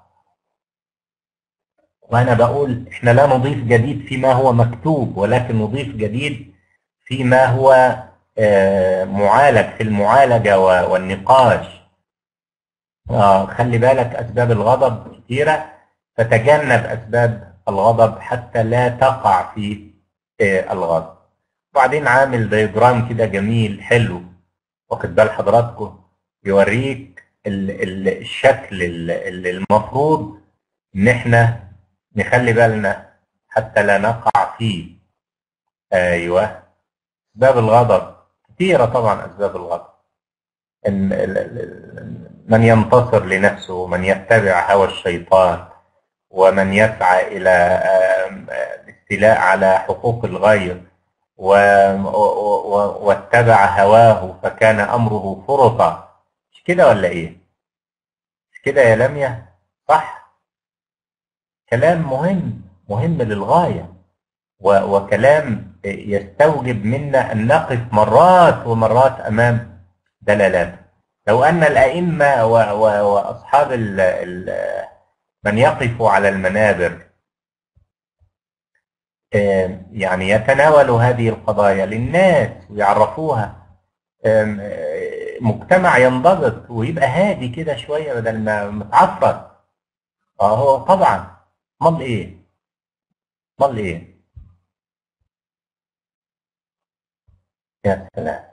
وأنا بقول إحنا لا نضيف جديد فيما هو مكتوب ولكن نضيف جديد فيما هو معالج في المعالجة والنقاش آه خلي بالك أسباب الغضب كثيرة فتجنب أسباب الغضب حتى لا تقع في الغضب وبعدين عامل دياجرام كده جميل حلو واخد بال حضراتكم يوريك ال ال الشكل ال- اللي المفروض ان احنا نخلي بالنا حتى لا نقع فيه ايوه اسباب الغضب كثيره طبعا اسباب الغضب إن ال- ال- ال- من ينتصر لنفسه ومن يتبع هوى الشيطان ومن يسعى الى آم، آه، الاستيلاء على حقوق الغير و- و- و- واتبع هواه فكان امره فرطا مش كده ولا ايه؟ مش كده يا لميا؟ صح؟ كلام مهم مهم للغايه و- وكلام يستوجب منا ان نقف مرات ومرات امام دلالات لو ان الائمه و- و- واصحاب ال- ال- من يقف على المنابر آم، يعني يتناولوا هذه القضايا للناس ويعرفوها آم، آه، مجتمع ينضبط ويبقى هادي كده شويه بدل ما متعفرت اه هو طبعا امال ايه؟ امال ايه؟ يا سلام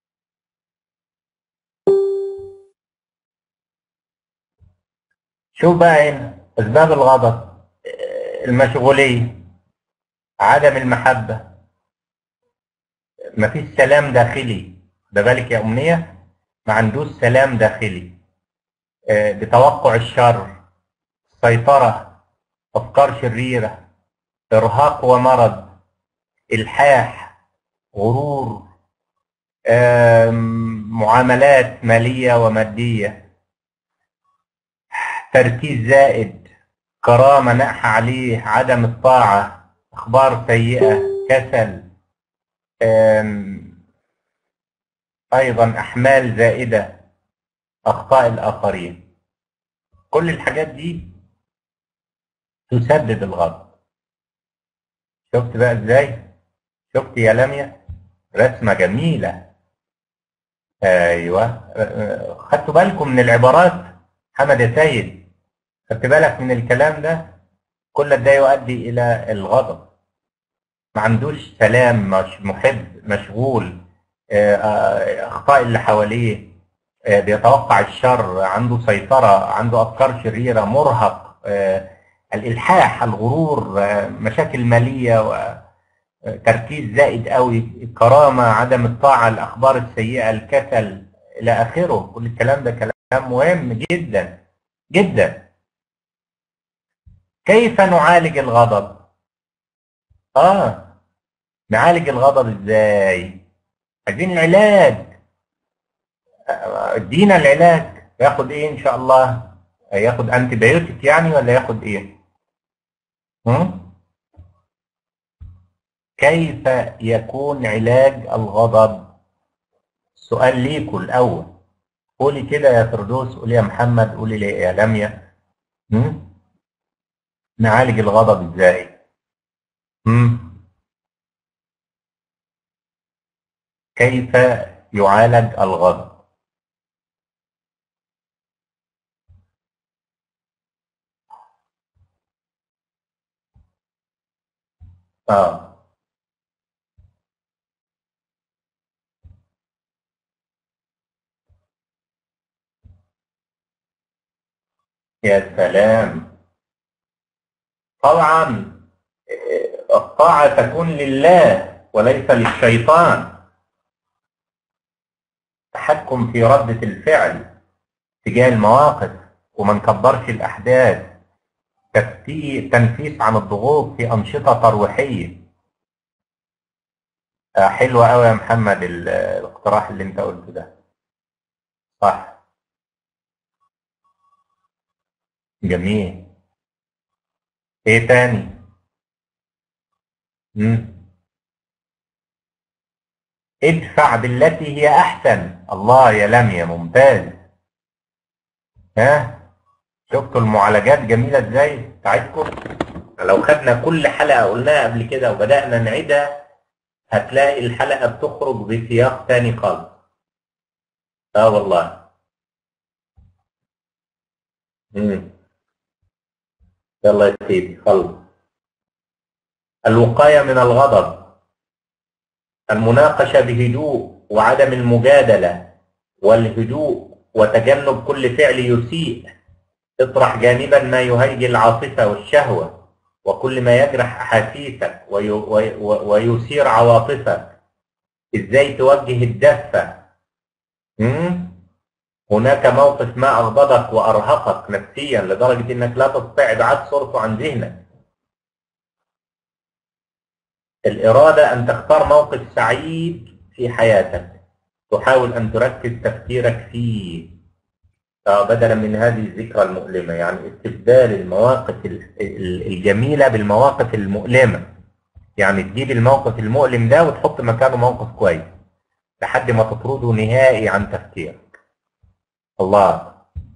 شوف بقى هنا اسباب الغضب آه، المشغوليه عدم المحبه مفيش سلام داخلي ده بالك يا امنيه ما عندوش سلام داخلي آه، بتوقع الشر سيطره افكار شريره ارهاق ومرض الحاح غرور آم، معاملات ماليه وماديه تركيز زائد كرامه ناحى عليه عدم الطاعه اخبار سيئه كسل آم، ايضا احمال زائده اخطاء الاخرين كل الحاجات دي تسبب الغضب شفت بقى ازاي شفت يا لميا رسمه جميله ايوه آه، خدتوا بالكم من العبارات حمد يا سيد خدت بالك من الكلام ده كل ده يؤدي الى الغضب ما عندوش سلام مش محب مشغول آه، آه، اخطاء اللي حواليه آه، بيتوقع الشر عنده سيطرة عنده أفكار شريرة مرهق آه، الإلحاح الغرور آه، مشاكل مالية وتركيز زائد قوي الكرامة عدم الطاعة الأخبار السيئة الكسل إلى آخره كل الكلام ده كلام مهم جدا جدا كيف نعالج الغضب؟ آه نعالج الغضب إزاي؟ عايزين العلاج ادينا العلاج ياخد ايه ان شاء الله ياخد انتي بايوتيك يعني ولا ياخد ايه هم؟ كيف يكون علاج الغضب سؤال ليكوا الاول قولي كده يا فردوس قولي يا محمد قولي لي يا لميا هم؟ نعالج الغضب ازاي هم؟ كيف يعالج الغضب اه يا سلام طبعا آه، الطاعة تكون لله وليس للشيطان تحكم في ردة الفعل تجاه المواقف وما نكبرش الأحداث تفتي- تنفيس عن الضغوط في أنشطة ترويحية آه، حلوة أوي يا محمد ال- الاقتراح اللي أنت قلته ده صح جميل إيه تاني؟ مم. ادفع بالتي هي أحسن الله يا لميا ممتاز ها شفتوا المعالجات جميلة ازاي بتاعتكم لو خدنا كل حلقة قلناها قبل كده وبدأنا نعيدها هتلاقي الحلقة بتخرج بسياق تاني خالص اه والله مم. يلا يا سيدي خلص الوقاية من الغضب المناقشة بهدوء وعدم المجادلة والهدوء وتجنب كل فعل يسيء اطرح جانبا ما يهيج العاطفة والشهوة وكل ما يجرح أحاسيسك وي- وي- ويثير عواطفك ازاي توجه الدفة مم؟ هناك موقف ما أغضبك وأرهقك نفسيا لدرجة أنك لا تستطيع إبعاد صورته عن ذهنك الإرادة أن تختار موقف سعيد في حياتك تحاول أن تركز تفكيرك فيه آه، بدلا من هذه الذكرى المؤلمة يعني استبدال المواقف ال- ال- الجميلة بالمواقف المؤلمة يعني تجيب الموقف المؤلم ده وتحط مكانه موقف كويس لحد ما تطرده نهائي عن تفكيرك الله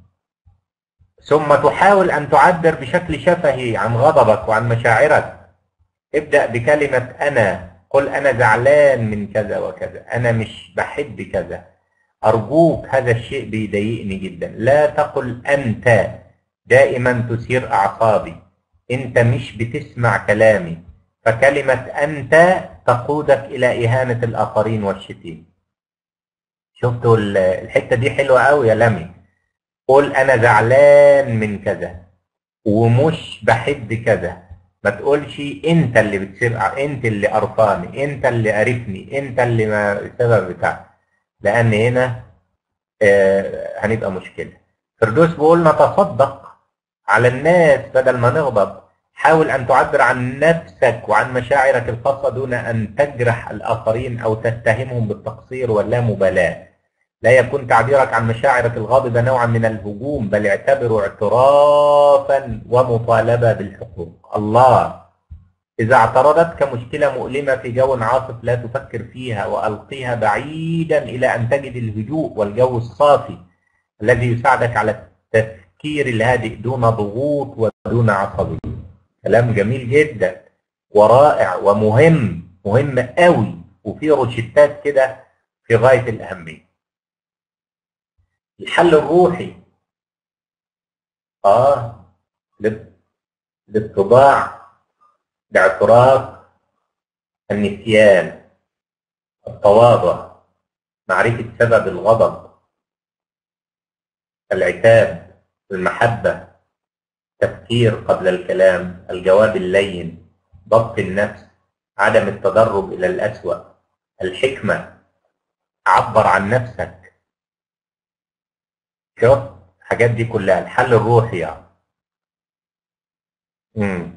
ثم تحاول أن تعبر بشكل شفهي عن غضبك وعن مشاعرك ابدأ بكلمة أنا قل أنا زعلان من كذا وكذا أنا مش بحب كذا أرجوك هذا الشيء بيضايقني جدا لا تقل أنت دائما تثير أعصابي أنت مش بتسمع كلامي فكلمة أنت تقودك إلى إهانة الآخرين والشتيم شفتوا ال- الحتة دي حلوة قوي يا لمي قول أنا زعلان من كذا ومش بحب كذا ما تقولش انت اللي بتصير انت اللي قرفاني انت اللي قرفني انت اللي ما السبب بتاعك لان هنا آه هنبقى مشكله فردوس بيقول نتصدق على الناس بدل ما نغضب حاول ان تعبر عن نفسك وعن مشاعرك الخاصه دون ان تجرح الاخرين او تتهمهم بالتقصير واللامبالاه لا يكون تعبيرك عن مشاعرك الغاضبة نوعا من الهجوم بل اعتبره اعترافا ومطالبة بالحقوق الله إذا اعترضتك مشكلة مؤلمة في جو عاصف لا تفكر فيها وألقيها بعيدا إلى أن تجد الهدوء والجو الصافي الذي يساعدك على التفكير الهادئ دون ضغوط ودون عصبية كلام جميل جدا ورائع ومهم مهم قوي وفي روشتات كده في غاية الأهمية الحل الروحي اه لل- للطباع باعتراف النسيان التواضع معرفة سبب الغضب العتاب المحبة تفكير قبل الكلام الجواب اللين ضبط النفس عدم التدرج إلى الأسوأ الحكمة عبر عن نفسك شوف الحاجات دي كلها الحل الروحي يعني مم.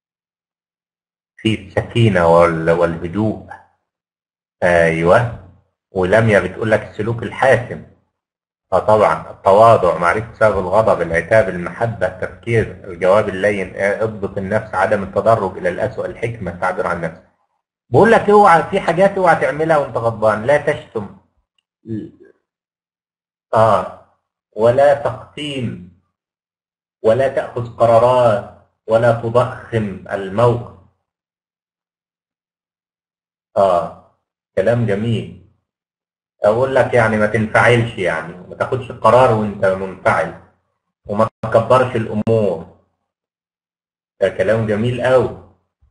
في السكينة وال- والهدوء أيوه ولميا بتقول لك السلوك الحاسم اه طبعا التواضع معرفة سبب الغضب العتاب المحبة التفكير الجواب اللين آه، اضبط النفس عدم التدرج إلى الأسوأ الحكمة تعبر عن نفسك بقول لك اوعى في حاجات اوعى تعملها وانت غضبان لا تشتم اه ولا تقسيم ولا تأخذ قرارات ولا تضخم الموقف اه كلام جميل اقول لك يعني ما تنفعلش يعني ما تاخدش قرار وانت منفعل وما تكبرش الامور ده كلام جميل قوي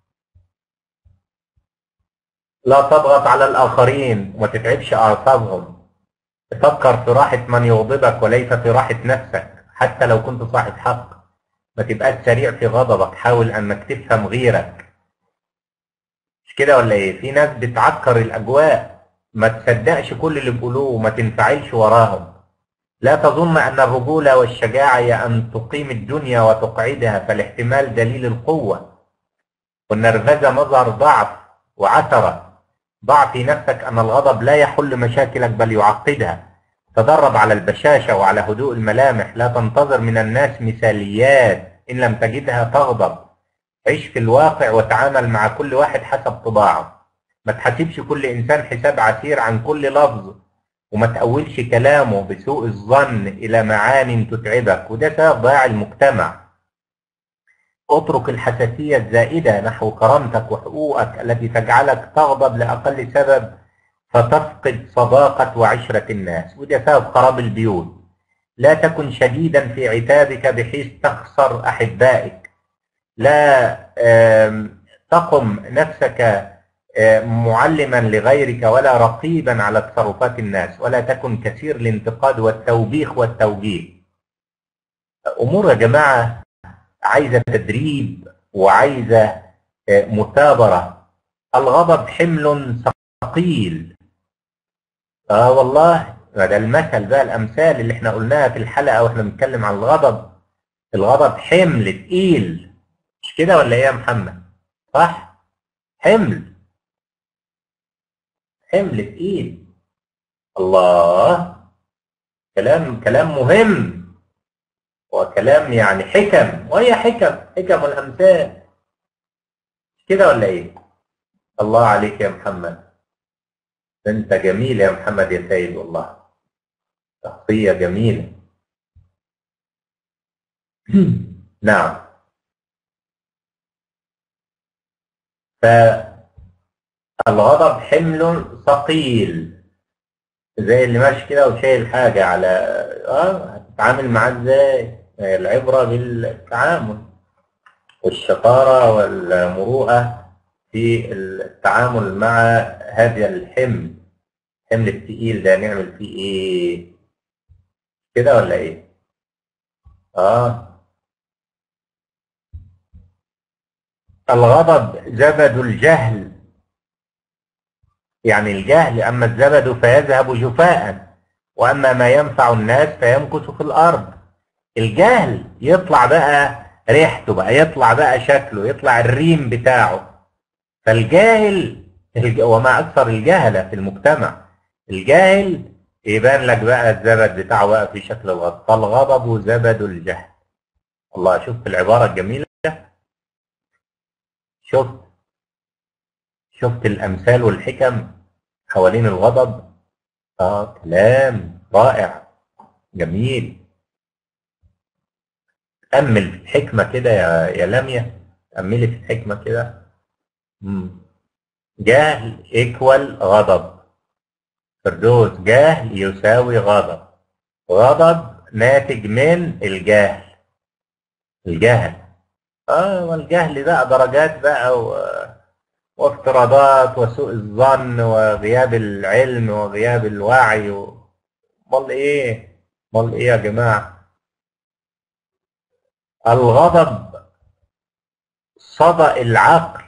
لا تضغط على الاخرين وما تتعبش اعصابهم تفكر في راحة من يغضبك وليس في راحة نفسك حتى لو كنت صاحب حق ما تبقاش سريع في غضبك حاول انك تفهم غيرك مش كده ولا ايه في ناس بتعكر الاجواء ما تصدقش كل اللي بيقولوه وما تنفعلش وراهم لا تظن ان الرجولة والشجاعة هي ان تقيم الدنيا وتقعدها فالاحتمال دليل القوة والنرفزة مظهر ضعف وعثرة ضع في نفسك أن الغضب لا يحل مشاكلك بل يعقدها تدرب على البشاشة وعلى هدوء الملامح لا تنتظر من الناس مثاليات إن لم تجدها تغضب عيش في الواقع وتعامل مع كل واحد حسب طباعه ما تحاسبش كل إنسان حساب عسير عن كل لفظ وما تأولش كلامه بسوء الظن إلى معان تتعبك وده سبب ضياع المجتمع اترك الحساسية الزائدة نحو كرامتك وحقوقك التي تجعلك تغضب لأقل سبب فتفقد صداقة وعشرة الناس وده سبب خراب البيوت لا تكن شديدا في عتابك بحيث تخسر أحبائك لا آم، تقم نفسك آه، معلما لغيرك ولا رقيبا على تصرفات الناس ولا تكن كثير الانتقاد والتوبيخ والتوجيه امور يا جماعه عايزه تدريب وعايزه آه، مثابره الغضب حمل ثقيل اه والله ده المثل بقى الامثال اللي احنا قلناها في الحلقه واحنا بنتكلم عن الغضب الغضب حمل تقيل مش كده ولا ايه يا محمد صح حمل حمل تقيل الله كلام كلام مهم وكلام يعني حكم وهي حكم حكم الامثال مش كده ولا ايه الله عليك يا محمد انت جميل يا محمد يا سيد والله شخصية جميلة نعم فالغضب حمل ثقيل زي اللي ماشي كده وشايل حاجة على اه هتتعامل معاه ازاي هي العبرة بالتعامل والشطارة والمروءة في التعامل مع هذا الحمل الحمل التقيل ده نعمل فيه ايه كده ولا ايه اه الغضب زبد الجهل يعني الجهل أما الزبد فيذهب جفاء وأما ما ينفع الناس فيمكث في الأرض الجهل يطلع بقى ريحته بقى يطلع بقى شكله يطلع الريم بتاعه فالجاهل الج- وما أكثر الجهلة في المجتمع الجاهل يبان لك بقى الزبد بتاعه بقى في شكل الغضب فالغضب زبد الجهل الله شوف العبارة الجميلة شفت شفت الأمثال والحكم حوالين الغضب آه كلام رائع جميل أمل في الحكمة كده يا يا لميا أملي في الحكمة كده مم. جهل ايكوال غضب فردوس جهل يساوي غضب غضب ناتج من الجهل الجهل اه والجهل بقى درجات بقى و... وافتراضات وسوء الظن وغياب العلم وغياب الوعي و... امال ايه امال ايه يا جماعه الغضب صدأ العقل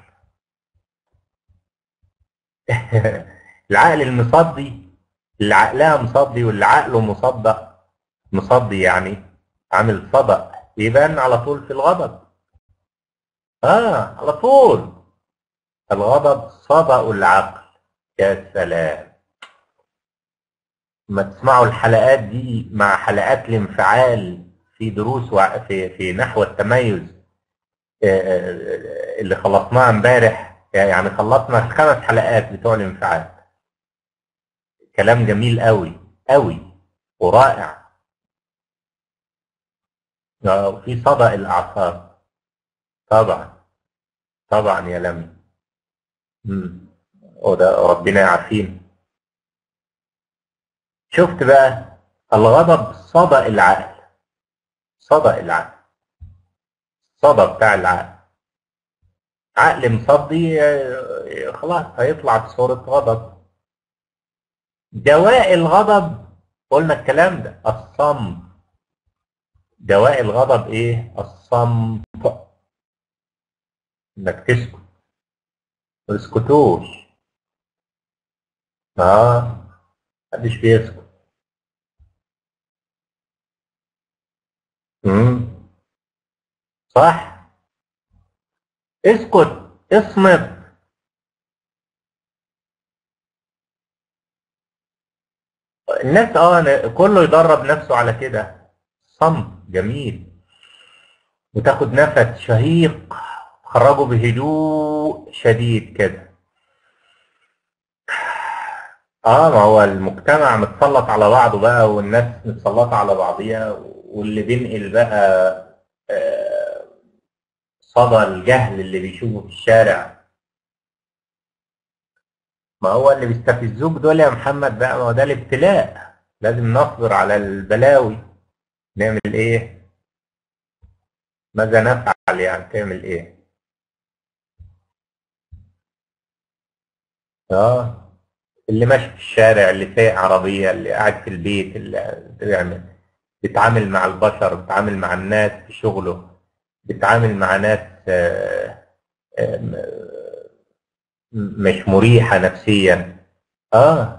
العقل المصدي اللي عقلها مصدي واللي عقله مصدق مصدي يعني عامل صدأ يبان على طول في الغضب اه على طول الغضب صدأ العقل يا سلام ما تسمعوا الحلقات دي مع حلقات الانفعال في دروس وع- في في نحو التميز آه، آه، اللي خلصناها امبارح يعني خلصنا الخمس حلقات بتوع الانفعال كلام جميل قوي قوي ورائع آه، في صدأ الاعصاب طبعا طبعا يا لمي مم. وده ربنا يعافينا شفت بقى الغضب صدأ العقل صدأ العقل صدى بتاع العقل عقل مصدي آه، خلاص هيطلع بصورة غضب دواء الغضب قلنا الكلام ده الصمت دواء الغضب ايه الصمت انك تسكت ما تسكتوش اه محدش بيسكت امم صح اسكت اصمت الناس اه أنا- كله يدرب نفسه على كده صمت جميل وتاخد نفس شهيق تخرجه بهدوء شديد كده اه ما هو المجتمع متسلط على بعضه بقى والناس متسلطة على بعضيها واللي بينقل بقى آه، صدى الجهل اللي بيشوفه في الشارع ما هو اللي بيستفزوك دول يا محمد بقى ما هو ده الابتلاء لازم نصبر على البلاوي نعمل ايه ماذا نفعل يعني تعمل ايه اه اللي ماشي في الشارع اللي سايق عربية اللي قاعد في البيت اللي بيعمل بيتعامل مع البشر بيتعامل مع الناس في شغله بيتعامل مع ناس آه، آه، م- مش مريحة نفسيا اه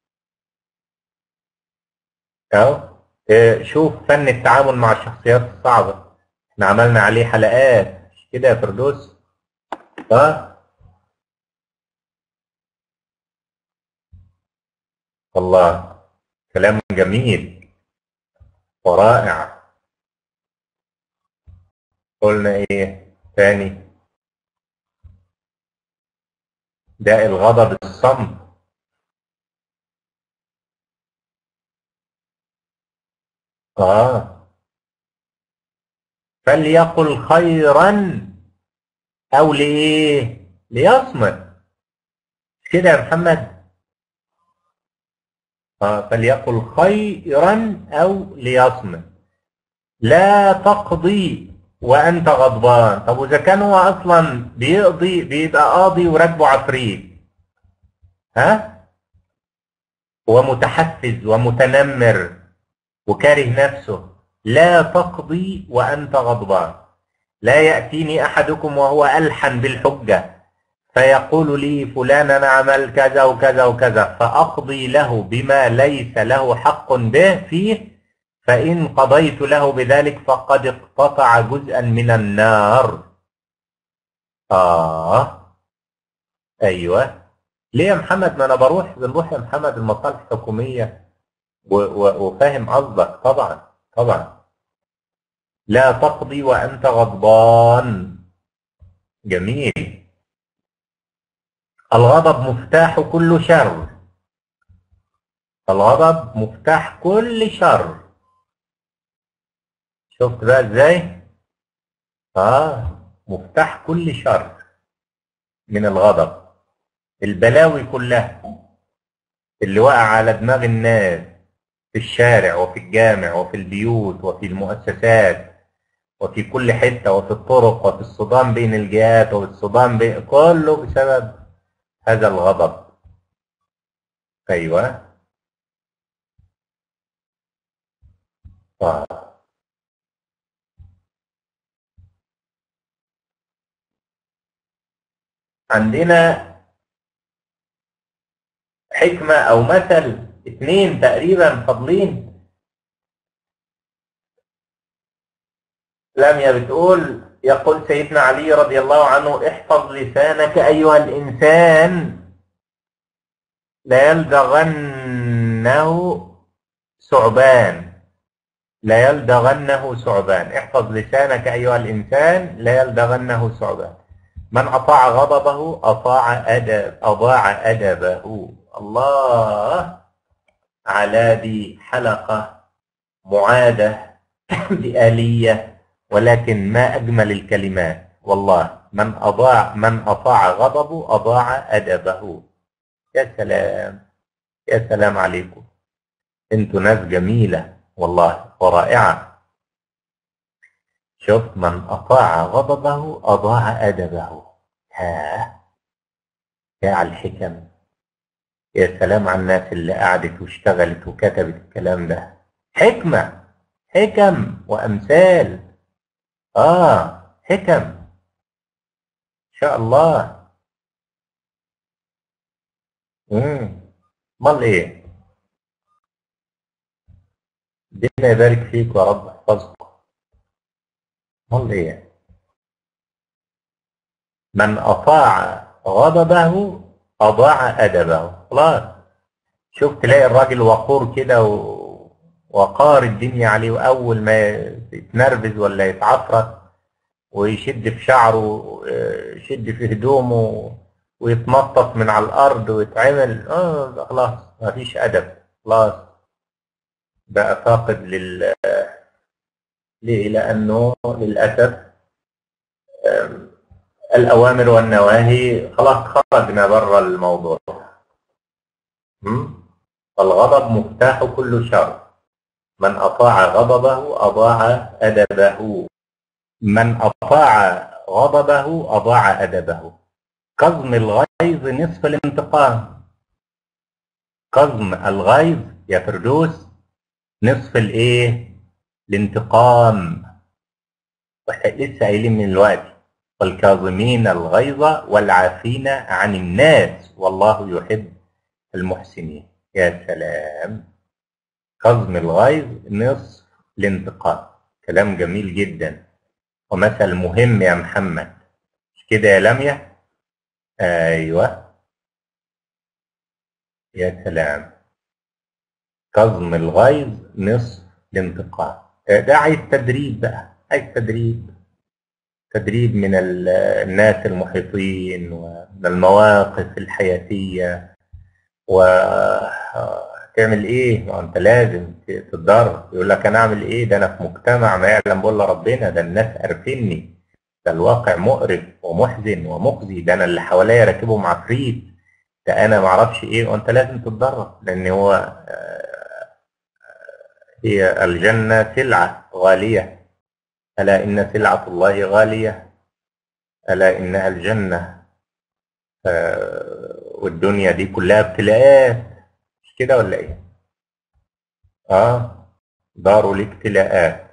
اه آه، شوف فن التعامل مع الشخصيات الصعبة احنا عملنا عليه حلقات مش كده يا فردوس اه والله كلام جميل ورائع قلنا ايه تاني داء الغضب الصمت اه فليقل خيرا او لايه ليصمت كده يا محمد آه فليقل خيرا او ليصمت لا تقضي وانت غضبان طب واذا كان هو اصلا بيقضي بيبقى قاضي وراكبه عفريت ها هو متحفز ومتنمر وكاره نفسه لا تقضي وانت غضبان لا ياتيني احدكم وهو الحن بالحجه فيقول لي فلان انا عمل كذا وكذا وكذا فاقضي له بما ليس له حق به فيه فإن قضيت له بذلك فقد اقتطع جزءا من النار آه أيوة ليه يا محمد ما أنا بروح بنروح يا محمد المصالح الحكومية و- و- وفاهم قصدك طبعا طبعا لا تقضي وأنت غضبان جميل الغضب مفتاح كل شر الغضب مفتاح كل شر شفت بقى ازاي اه مفتاح كل شر من الغضب البلاوي كلها اللي وقع على دماغ الناس في الشارع وفي الجامع وفي البيوت وفي المؤسسات وفي كل حتة وفي الطرق وفي الصدام بين الجهات وفي الصدام بين كله بسبب هذا الغضب ايوه آه. عندنا حكمة أو مثل اثنين تقريبا فاضلين لميا بتقول يقول سيدنا علي رضي الله عنه احفظ لسانك أيها الإنسان لا يلدغنه ثعبان لا يلدغنه ثعبان احفظ لسانك أيها الإنسان لا يلدغنه ثعبان من أطاع غضبه أطاع أدب أضاع أدبه الله على دي حلقة معادة بآلية ولكن ما أجمل الكلمات والله من أضاع من أطاع غضبه أضاع أدبه يا سلام يا سلام عليكم انتوا ناس جميلة والله ورائعة شوف من أطاع غضبه أضاع أدبه ها يا على الحكم يا سلام على الناس اللي قعدت واشتغلت وكتبت الكلام ده حكمة حكم وأمثال آه حكم إن شاء الله امم امال ايه ربنا يبارك فيك يا رب احفظك امال ايه من اطاع غضبه اضاع ادبه خلاص شوف تلاقي الراجل وقور كده و... وقار الدنيا عليه واول ما يتنرفز ولا يتعفرت ويشد في شعره يشد في هدومه ويتنطط من على الارض ويتعمل اه خلاص مفيش ادب خلاص بقى فاقد لل ليه لانه للاسف آم، الاوامر والنواهي خلاص خرجنا بره الموضوع م? الغضب مفتاح كل شر من اطاع غضبه اضاع ادبه من اطاع غضبه اضاع ادبه كظم الغيظ الغيظ نصف الانتقام كظم الغيظ يا فردوس نصف الايه الانتقام واحنا لسه قايلين من الوقت والكاظمين الغيظ والعافين عن الناس والله يحب المحسنين يا سلام كظم الغيظ نصف الانتقام كلام جميل جدا ومثل مهم يا محمد مش كده يا لميا ايوه يا سلام كظم الغيظ نصف الانتقام ده عايز تدريب بقى عايز تدريب تدريب من ال- الناس المحيطين ومن المواقف الحياتية وتعمل ايه؟ ما انت لازم تتدرب يقول لك انا اعمل ايه؟ ده انا في مجتمع ما يعلم بالله ربنا ده الناس عارفيني ده الواقع مقرف ومحزن ومخزي ده انا اللي حواليا راكبهم عفريت ده انا ما اعرفش ايه وانت لازم تتدرب لان هو آه، هي الجنة سلعة غالية ألا إن سلعة الله غالية ألا إنها الجنة آه، والدنيا دي كلها ابتلاءات مش كده ولا إيه؟ آه دار الابتلاءات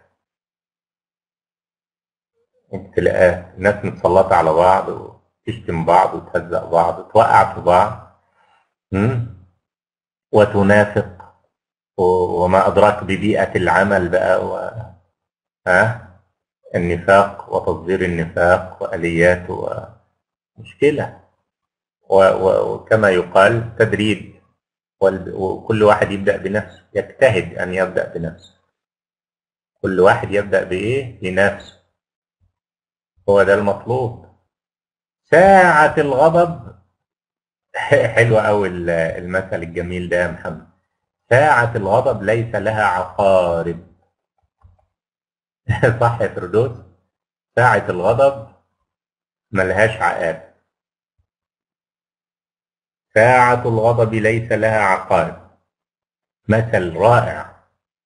ابتلاءات الناس متسلطة على بعض وتشتم بعض وتهزق بعض وتوقع في بعض م? وتنافق و- وما أدراك ببيئة العمل بقى و... ها النفاق وتصدير النفاق وآلياته مشكلة و... و... وكما يقال تدريب وال- وكل واحد يبدأ بنفسه يجتهد أن يبدأ بنفسه كل واحد يبدأ بإيه؟ بنفسه هو ده المطلوب ساعة الغضب حلو أوي ال- المثل الجميل ده يا محمد ساعة الغضب ليس لها عقارب صح يا فردوس ساعة الغضب ملهاش عقاب ساعة الغضب ليس لها عقارب مثل رائع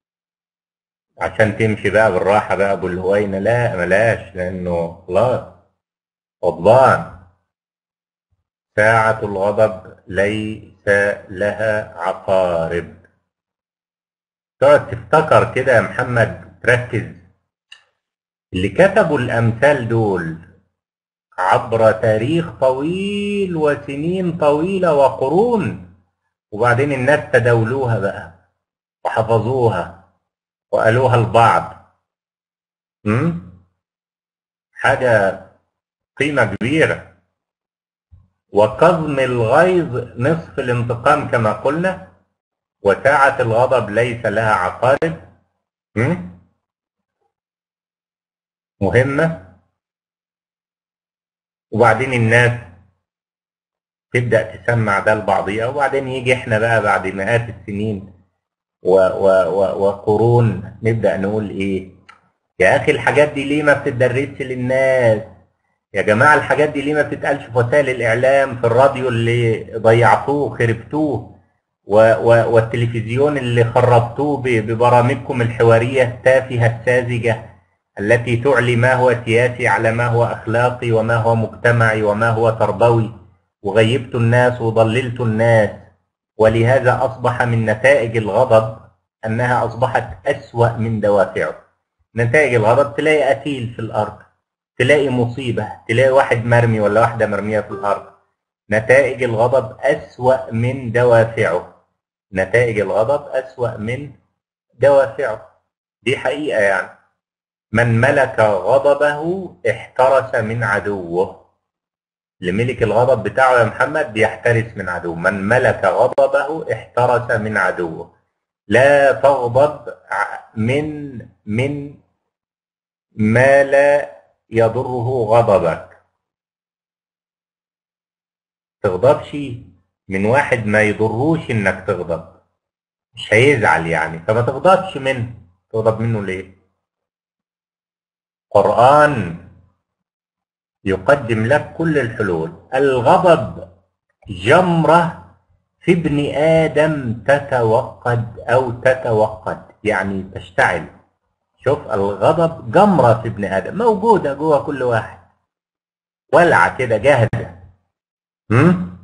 عشان تمشي بقى بالراحة بقى بالهوينة لا ملاش لأنه خلاص غضبان ساعة الغضب ليس لها عقارب تقعد تفتكر كده يا محمد تركز اللي كتبوا الأمثال دول عبر تاريخ طويل وسنين طويلة وقرون وبعدين الناس تداولوها بقى وحفظوها وقالوها البعض م? حاجة قيمة كبيرة وكظم الغيظ نصف الانتقام كما قلنا وساعة الغضب ليس لها عقارب م? مهمة وبعدين الناس تبدأ تسمع ده لبعضيها وبعدين يجي احنا بقى بعد مئات السنين و و و وقرون نبدأ نقول ايه يا اخي الحاجات دي ليه ما بتدرسش للناس يا جماعة الحاجات دي ليه ما بتتقالش في وسائل الإعلام في الراديو اللي ضيعتوه خربتوه و و والتلفزيون اللي خربتوه ب- ببرامجكم الحوارية التافهة الساذجة التي تعلي ما هو سياسي على ما هو أخلاقي وما هو مجتمعي وما هو تربوي وغيبت الناس وضللت الناس ولهذا أصبح من نتائج الغضب أنها أصبحت أسوأ من دوافعه نتائج الغضب تلاقي قتيل في الأرض تلاقي مصيبة تلاقي واحد مرمي ولا واحدة مرمية في الأرض نتائج الغضب أسوأ من دوافعه نتائج الغضب أسوأ من دوافعه دي حقيقة يعني من ملك غضبه احترس من عدوه اللي ملك الغضب بتاعه يا محمد بيحترس من عدوه من ملك غضبه احترس من عدوه لا تغضب ع- من من ما لا يضره غضبك تغضبش من واحد ما يضروش انك تغضب مش هيزعل يعني فما تغضبش منه تغضب منه ليه قرآن يقدم لك كل الحلول الغضب جمرة في ابن آدم تتوقد أو تتوقد يعني تشتعل شوف الغضب جمرة في ابن آدم موجودة جوه كل واحد ولعة كده جاهزة هم؟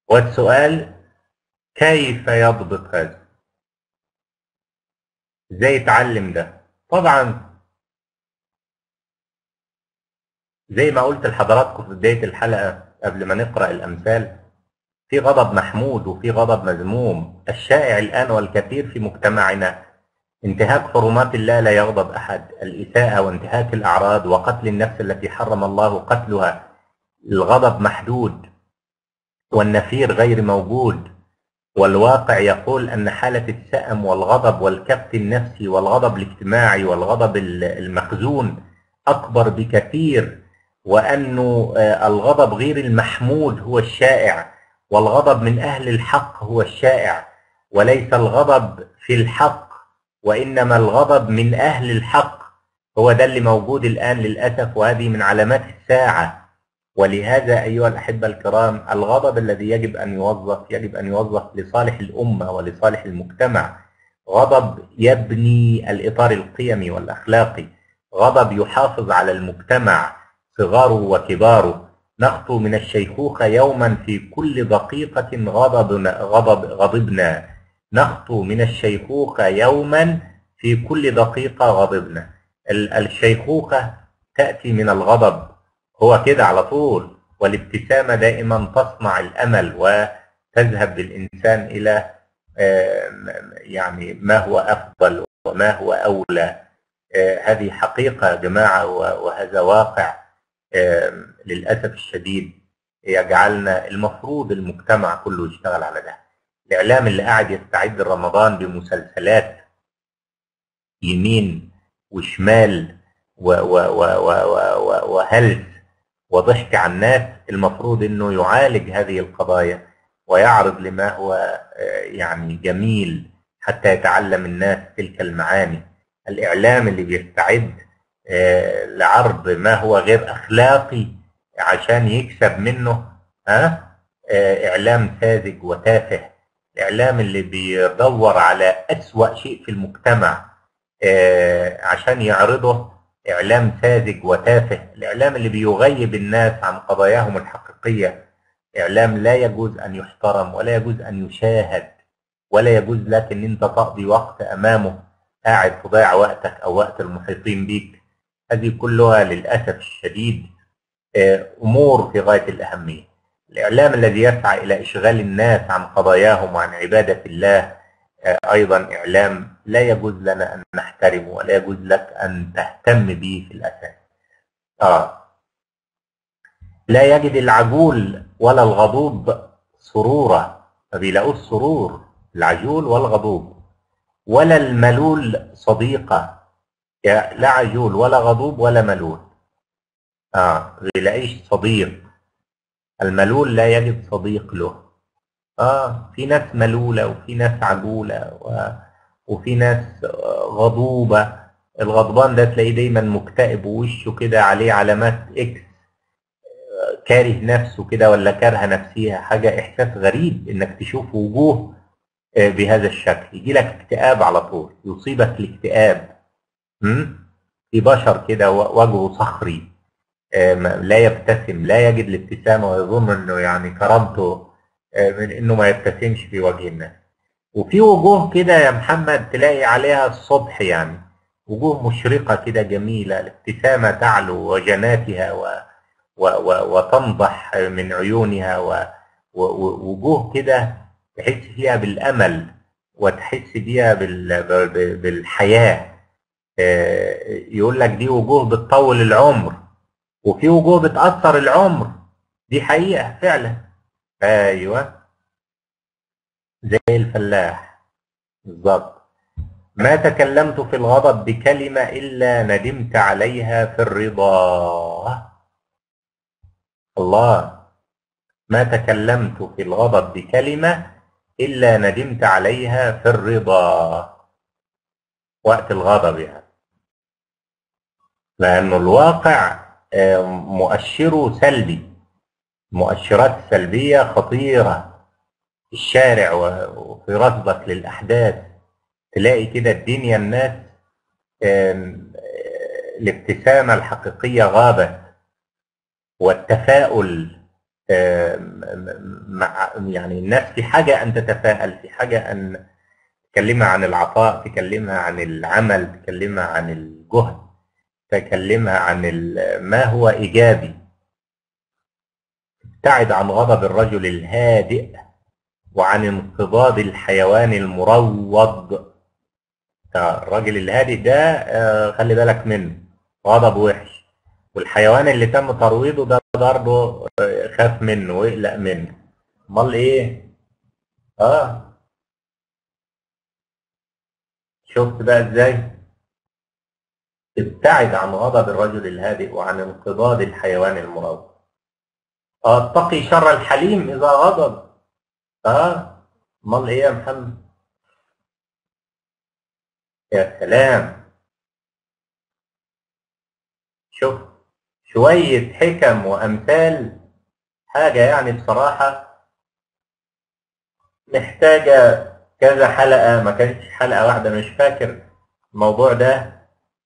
والسؤال كيف يضبط هذا ازاي يتعلم ده طبعا زي ما قلت لحضراتكم في بداية الحلقة قبل ما نقرأ الأمثال في غضب محمود وفي غضب مذموم الشائع الآن والكثير في مجتمعنا انتهاك حرمات الله لا يغضب أحد الإساءة وانتهاك الأعراض وقتل النفس التي حرم الله قتلها الغضب محدود والنفير غير موجود والواقع يقول أن حالة السأم والغضب والكبت النفسي والغضب الاجتماعي والغضب المخزون أكبر بكثير وأنه الغضب غير المحمود هو الشائع والغضب من أهل الحق هو الشائع وليس الغضب في الحق وإنما الغضب من أهل الحق هو ده اللي موجود الآن للأسف وهذه من علامات الساعة ولهذا أيها الأحبة الكرام الغضب الذي يجب أن يوظف يجب أن يوظف لصالح الأمة ولصالح المجتمع غضب يبني الإطار القيمي والأخلاقي غضب يحافظ على المجتمع صغاره وكباره نخطو من الشيخوخة يوما في كل دقيقة غضبنا غضب غضبنا نخطو من الشيخوخة يوما في كل دقيقة غضبنا الشيخوخة تأتي من الغضب هو كده على طول والابتسامة دائما تصنع الأمل وتذهب بالإنسان إلى يعني ما هو أفضل وما هو أولى هذه حقيقة يا جماعة وهذا واقع للأسف الشديد يجعلنا المفروض المجتمع كله يشتغل على ده الإعلام اللي قاعد يستعد رمضان بمسلسلات يمين وشمال وهلس وضحك على الناس المفروض انه يعالج هذه القضايا ويعرض لما هو يعني جميل حتى يتعلم الناس تلك المعاني الاعلام اللي بيستعد لعرض ما هو غير اخلاقي عشان يكسب منه ها اعلام ساذج وتافه الاعلام اللي بيدور على اسوا شيء في المجتمع عشان يعرضه إعلام ساذج وتافه الإعلام اللي بيغيب الناس عن قضاياهم الحقيقية إعلام لا يجوز أن يحترم ولا يجوز أن يشاهد ولا يجوز لك أن أنت تقضي وقت أمامه قاعد تضيع وقتك أو وقت المحيطين بيك هذه كلها للأسف الشديد أمور في غاية الأهمية الإعلام الذي يسعى إلى إشغال الناس عن قضاياهم وعن عبادة الله أيضا إعلام لا يجوز لنا أن نحترمه ولا يجوز لك أن تهتم به في الأساس آه. لا يجد العجول ولا الغضوب سرورا ما بيلاقوش سرور العجول والغضوب ولا الملول صديقة لا عجول ولا غضوب ولا ملول آه ما بيلاقيش صديق الملول لا يجد صديق له اه في ناس ملولة وفي ناس عجولة و... وفي ناس غضوبة الغضبان ده تلاقيه دايما مكتئب ووشه كده عليه علامات اكس كاره نفسه كده ولا كارهه نفسيها حاجة احساس غريب انك تشوف وجوه بهذا الشكل يجي لك اكتئاب على طول يصيبك الاكتئاب في بشر كده وجهه صخري لا يبتسم لا يجد الابتسامة ويظن انه يعني كرامته من انه ما يبتسمش في وجه الناس وفي وجوه كده يا محمد تلاقي عليها الصبح يعني وجوه مشرقة كده جميلة الابتسامة تعلو وجناتها و و و وتنضح من عيونها و ووجوه كده تحس فيها بالأمل وتحس بيها بال بالحياة يقول لك دي وجوه بتطول العمر وفي وجوه بتأثر العمر دي حقيقة فعلا ايوه زي الفلاح بالظبط ما تكلمت في الغضب بكلمة إلا ندمت عليها في الرضا الله ما تكلمت في الغضب بكلمة إلا ندمت عليها في الرضا وقت الغضب يعني لأنه الواقع مؤشره سلبي مؤشرات سلبية خطيرة في الشارع وفي رصدك للأحداث تلاقي كده الدنيا الناس الابتسامة الحقيقية غابت والتفاؤل آم، مع يعني الناس في حاجة أن تتفاءل في حاجة أن تكلمها عن العطاء تكلمها عن العمل تكلمها عن الجهد تكلمها عن ال- ما هو إيجابي ابتعد عن غضب الرجل الهادئ وعن انقضاض الحيوان المروض آه، الراجل الهادئ ده آه، خلي بالك منه غضب وحش والحيوان اللي تم ترويضه ده برضه آه، خاف منه ويقلق منه امال ايه اه شفت بقى ازاي ابتعد عن غضب الرجل الهادئ وعن انقضاض الحيوان المروض آه، اتقي شر الحليم اذا غضب اه امال ايه يا محمد يا سلام شوف شوية حكم وأمثال حاجة يعني بصراحة محتاجة كذا حلقة ما كانتش حلقة واحدة مش فاكر الموضوع ده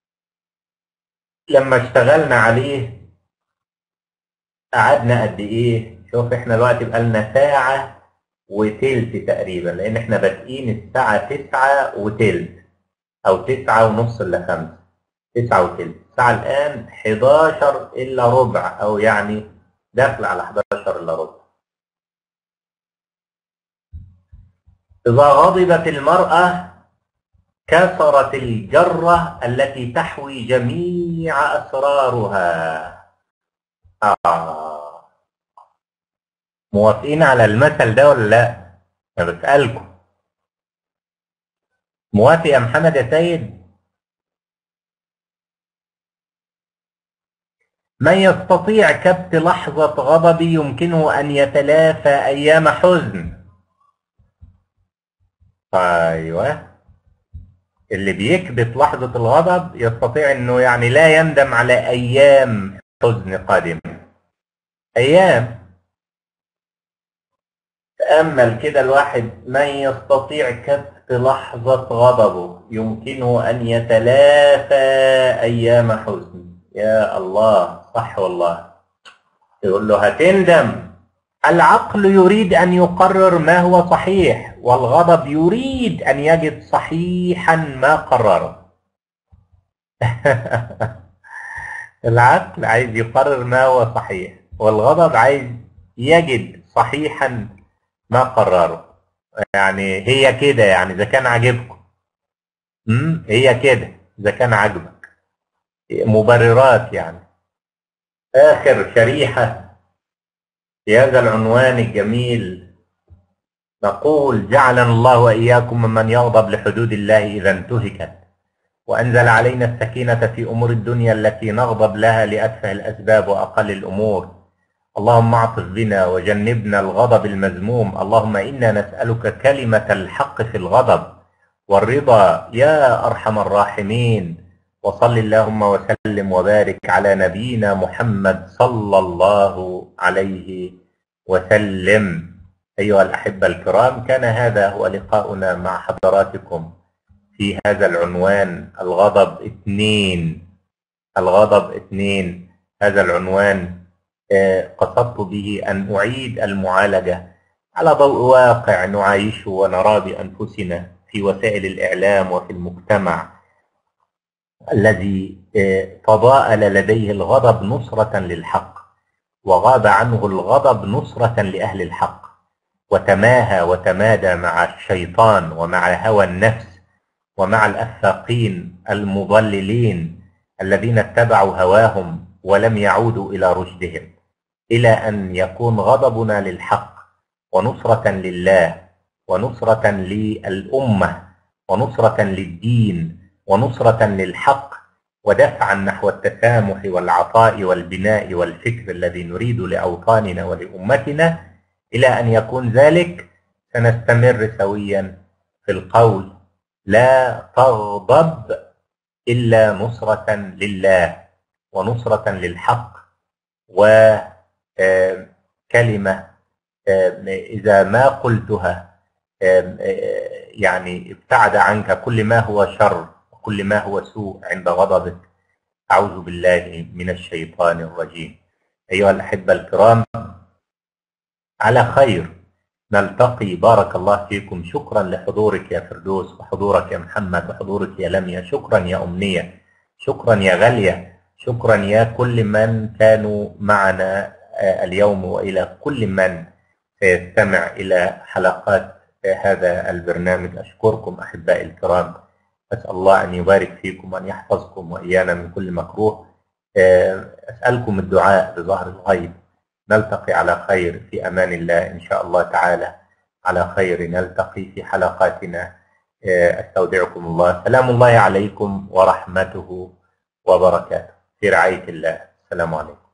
لما اشتغلنا عليه قعدنا قد ايه شوف احنا دلوقتي بقالنا ساعة وتلت تقريبا لان احنا بادئين الساعة تسعة وتلت او تسعة ونص الا خمسة تسعة وتلت الساعة الان 11 الا ربع او يعني داخل على 11 الا ربع إذا غضبت المرأة كسرت الجرة التي تحوي جميع أسرارها آه. موافقين على المثل ده ولا لا؟ أنا بسألكم موافق يا محمد يا سيد؟ من يستطيع كبت لحظة غضب يمكنه أن يتلافى أيام حزن أيوه اللي بيكبت لحظة الغضب يستطيع أنه يعني لا يندم على أيام حزن قادمة أيام تأمل كده الواحد من يستطيع كبت لحظة غضبه يمكنه أن يتلافى أيام حزن يا الله صح والله يقول له هتندم العقل يريد أن يقرر ما هو صحيح والغضب يريد أن يجد صحيحا ما قرره العقل عايز يقرر ما هو صحيح والغضب عايز يجد صحيحا ما قرره يعني هي كده يعني إذا كان عاجبكم أمم، هي كده إذا كان عاجبك مبررات يعني آخر شريحة في هذا العنوان الجميل نقول جعلنا الله وإياكم ممن يغضب لحدود الله إذا انتهكت وأنزل علينا السكينة في أمور الدنيا التي نغضب لها لأتفه الأسباب وأقل الأمور اللهم اعطف بنا وجنبنا الغضب المذموم اللهم إنا نسألك كلمة الحق في الغضب والرضا يا أرحم الراحمين وصل اللهم وسلم وبارك على نبينا محمد صلى الله عليه وسلم أيها الأحبة الكرام كان هذا هو لقاؤنا مع حضراتكم في هذا العنوان الغضب اثنين الغضب اثنين هذا العنوان آه، قصدت به أن أعيد المعالجة على ضوء واقع نعايشه ونراه بأنفسنا في وسائل الإعلام وفي المجتمع الذي آه، تضاءل لديه الغضب نصرة للحق وغاب عنه الغضب نصرة لأهل الحق وتماهى وتمادى مع الشيطان ومع هوى النفس ومع الأفاقين المضللين الذين اتبعوا هواهم ولم يعودوا إلى رشدهم إلى أن يكون غضبنا للحق ونصرة لله ونصرة للأمة ونصرة للدين ونصرة للحق ودفعا نحو التسامح والعطاء والبناء والفكر الذي نريد لأوطاننا ولأمتنا إلى أن يكون ذلك سنستمر سويا في القول لا تغضب إلا نصرة لله ونصرة للحق وكلمة إذا ما قلتها آم، آه، يعني ابتعد عنك كل ما هو شر وكل ما هو سوء عند غضبك أعوذ بالله من الشيطان الرجيم أيها الأحبة الكرام على خير نلتقي بارك الله فيكم شكرا لحضورك يا فردوس وحضورك يا محمد وحضورك يا لميا شكرا يا أمنية شكرا يا غالية شكرا يا كل من كانوا معنا اليوم وإلى كل من سيستمع إلى حلقات هذا البرنامج أشكركم أحبائي الكرام أسأل الله أن يبارك فيكم وأن يحفظكم وإيانا من كل مكروه أسألكم الدعاء بظهر الغيب نلتقي على خير في أمان الله إن شاء الله تعالى على خير نلتقي في حلقاتنا أستودعكم الله سلام الله عليكم ورحمته وبركاته في رعاية الله السلام عليكم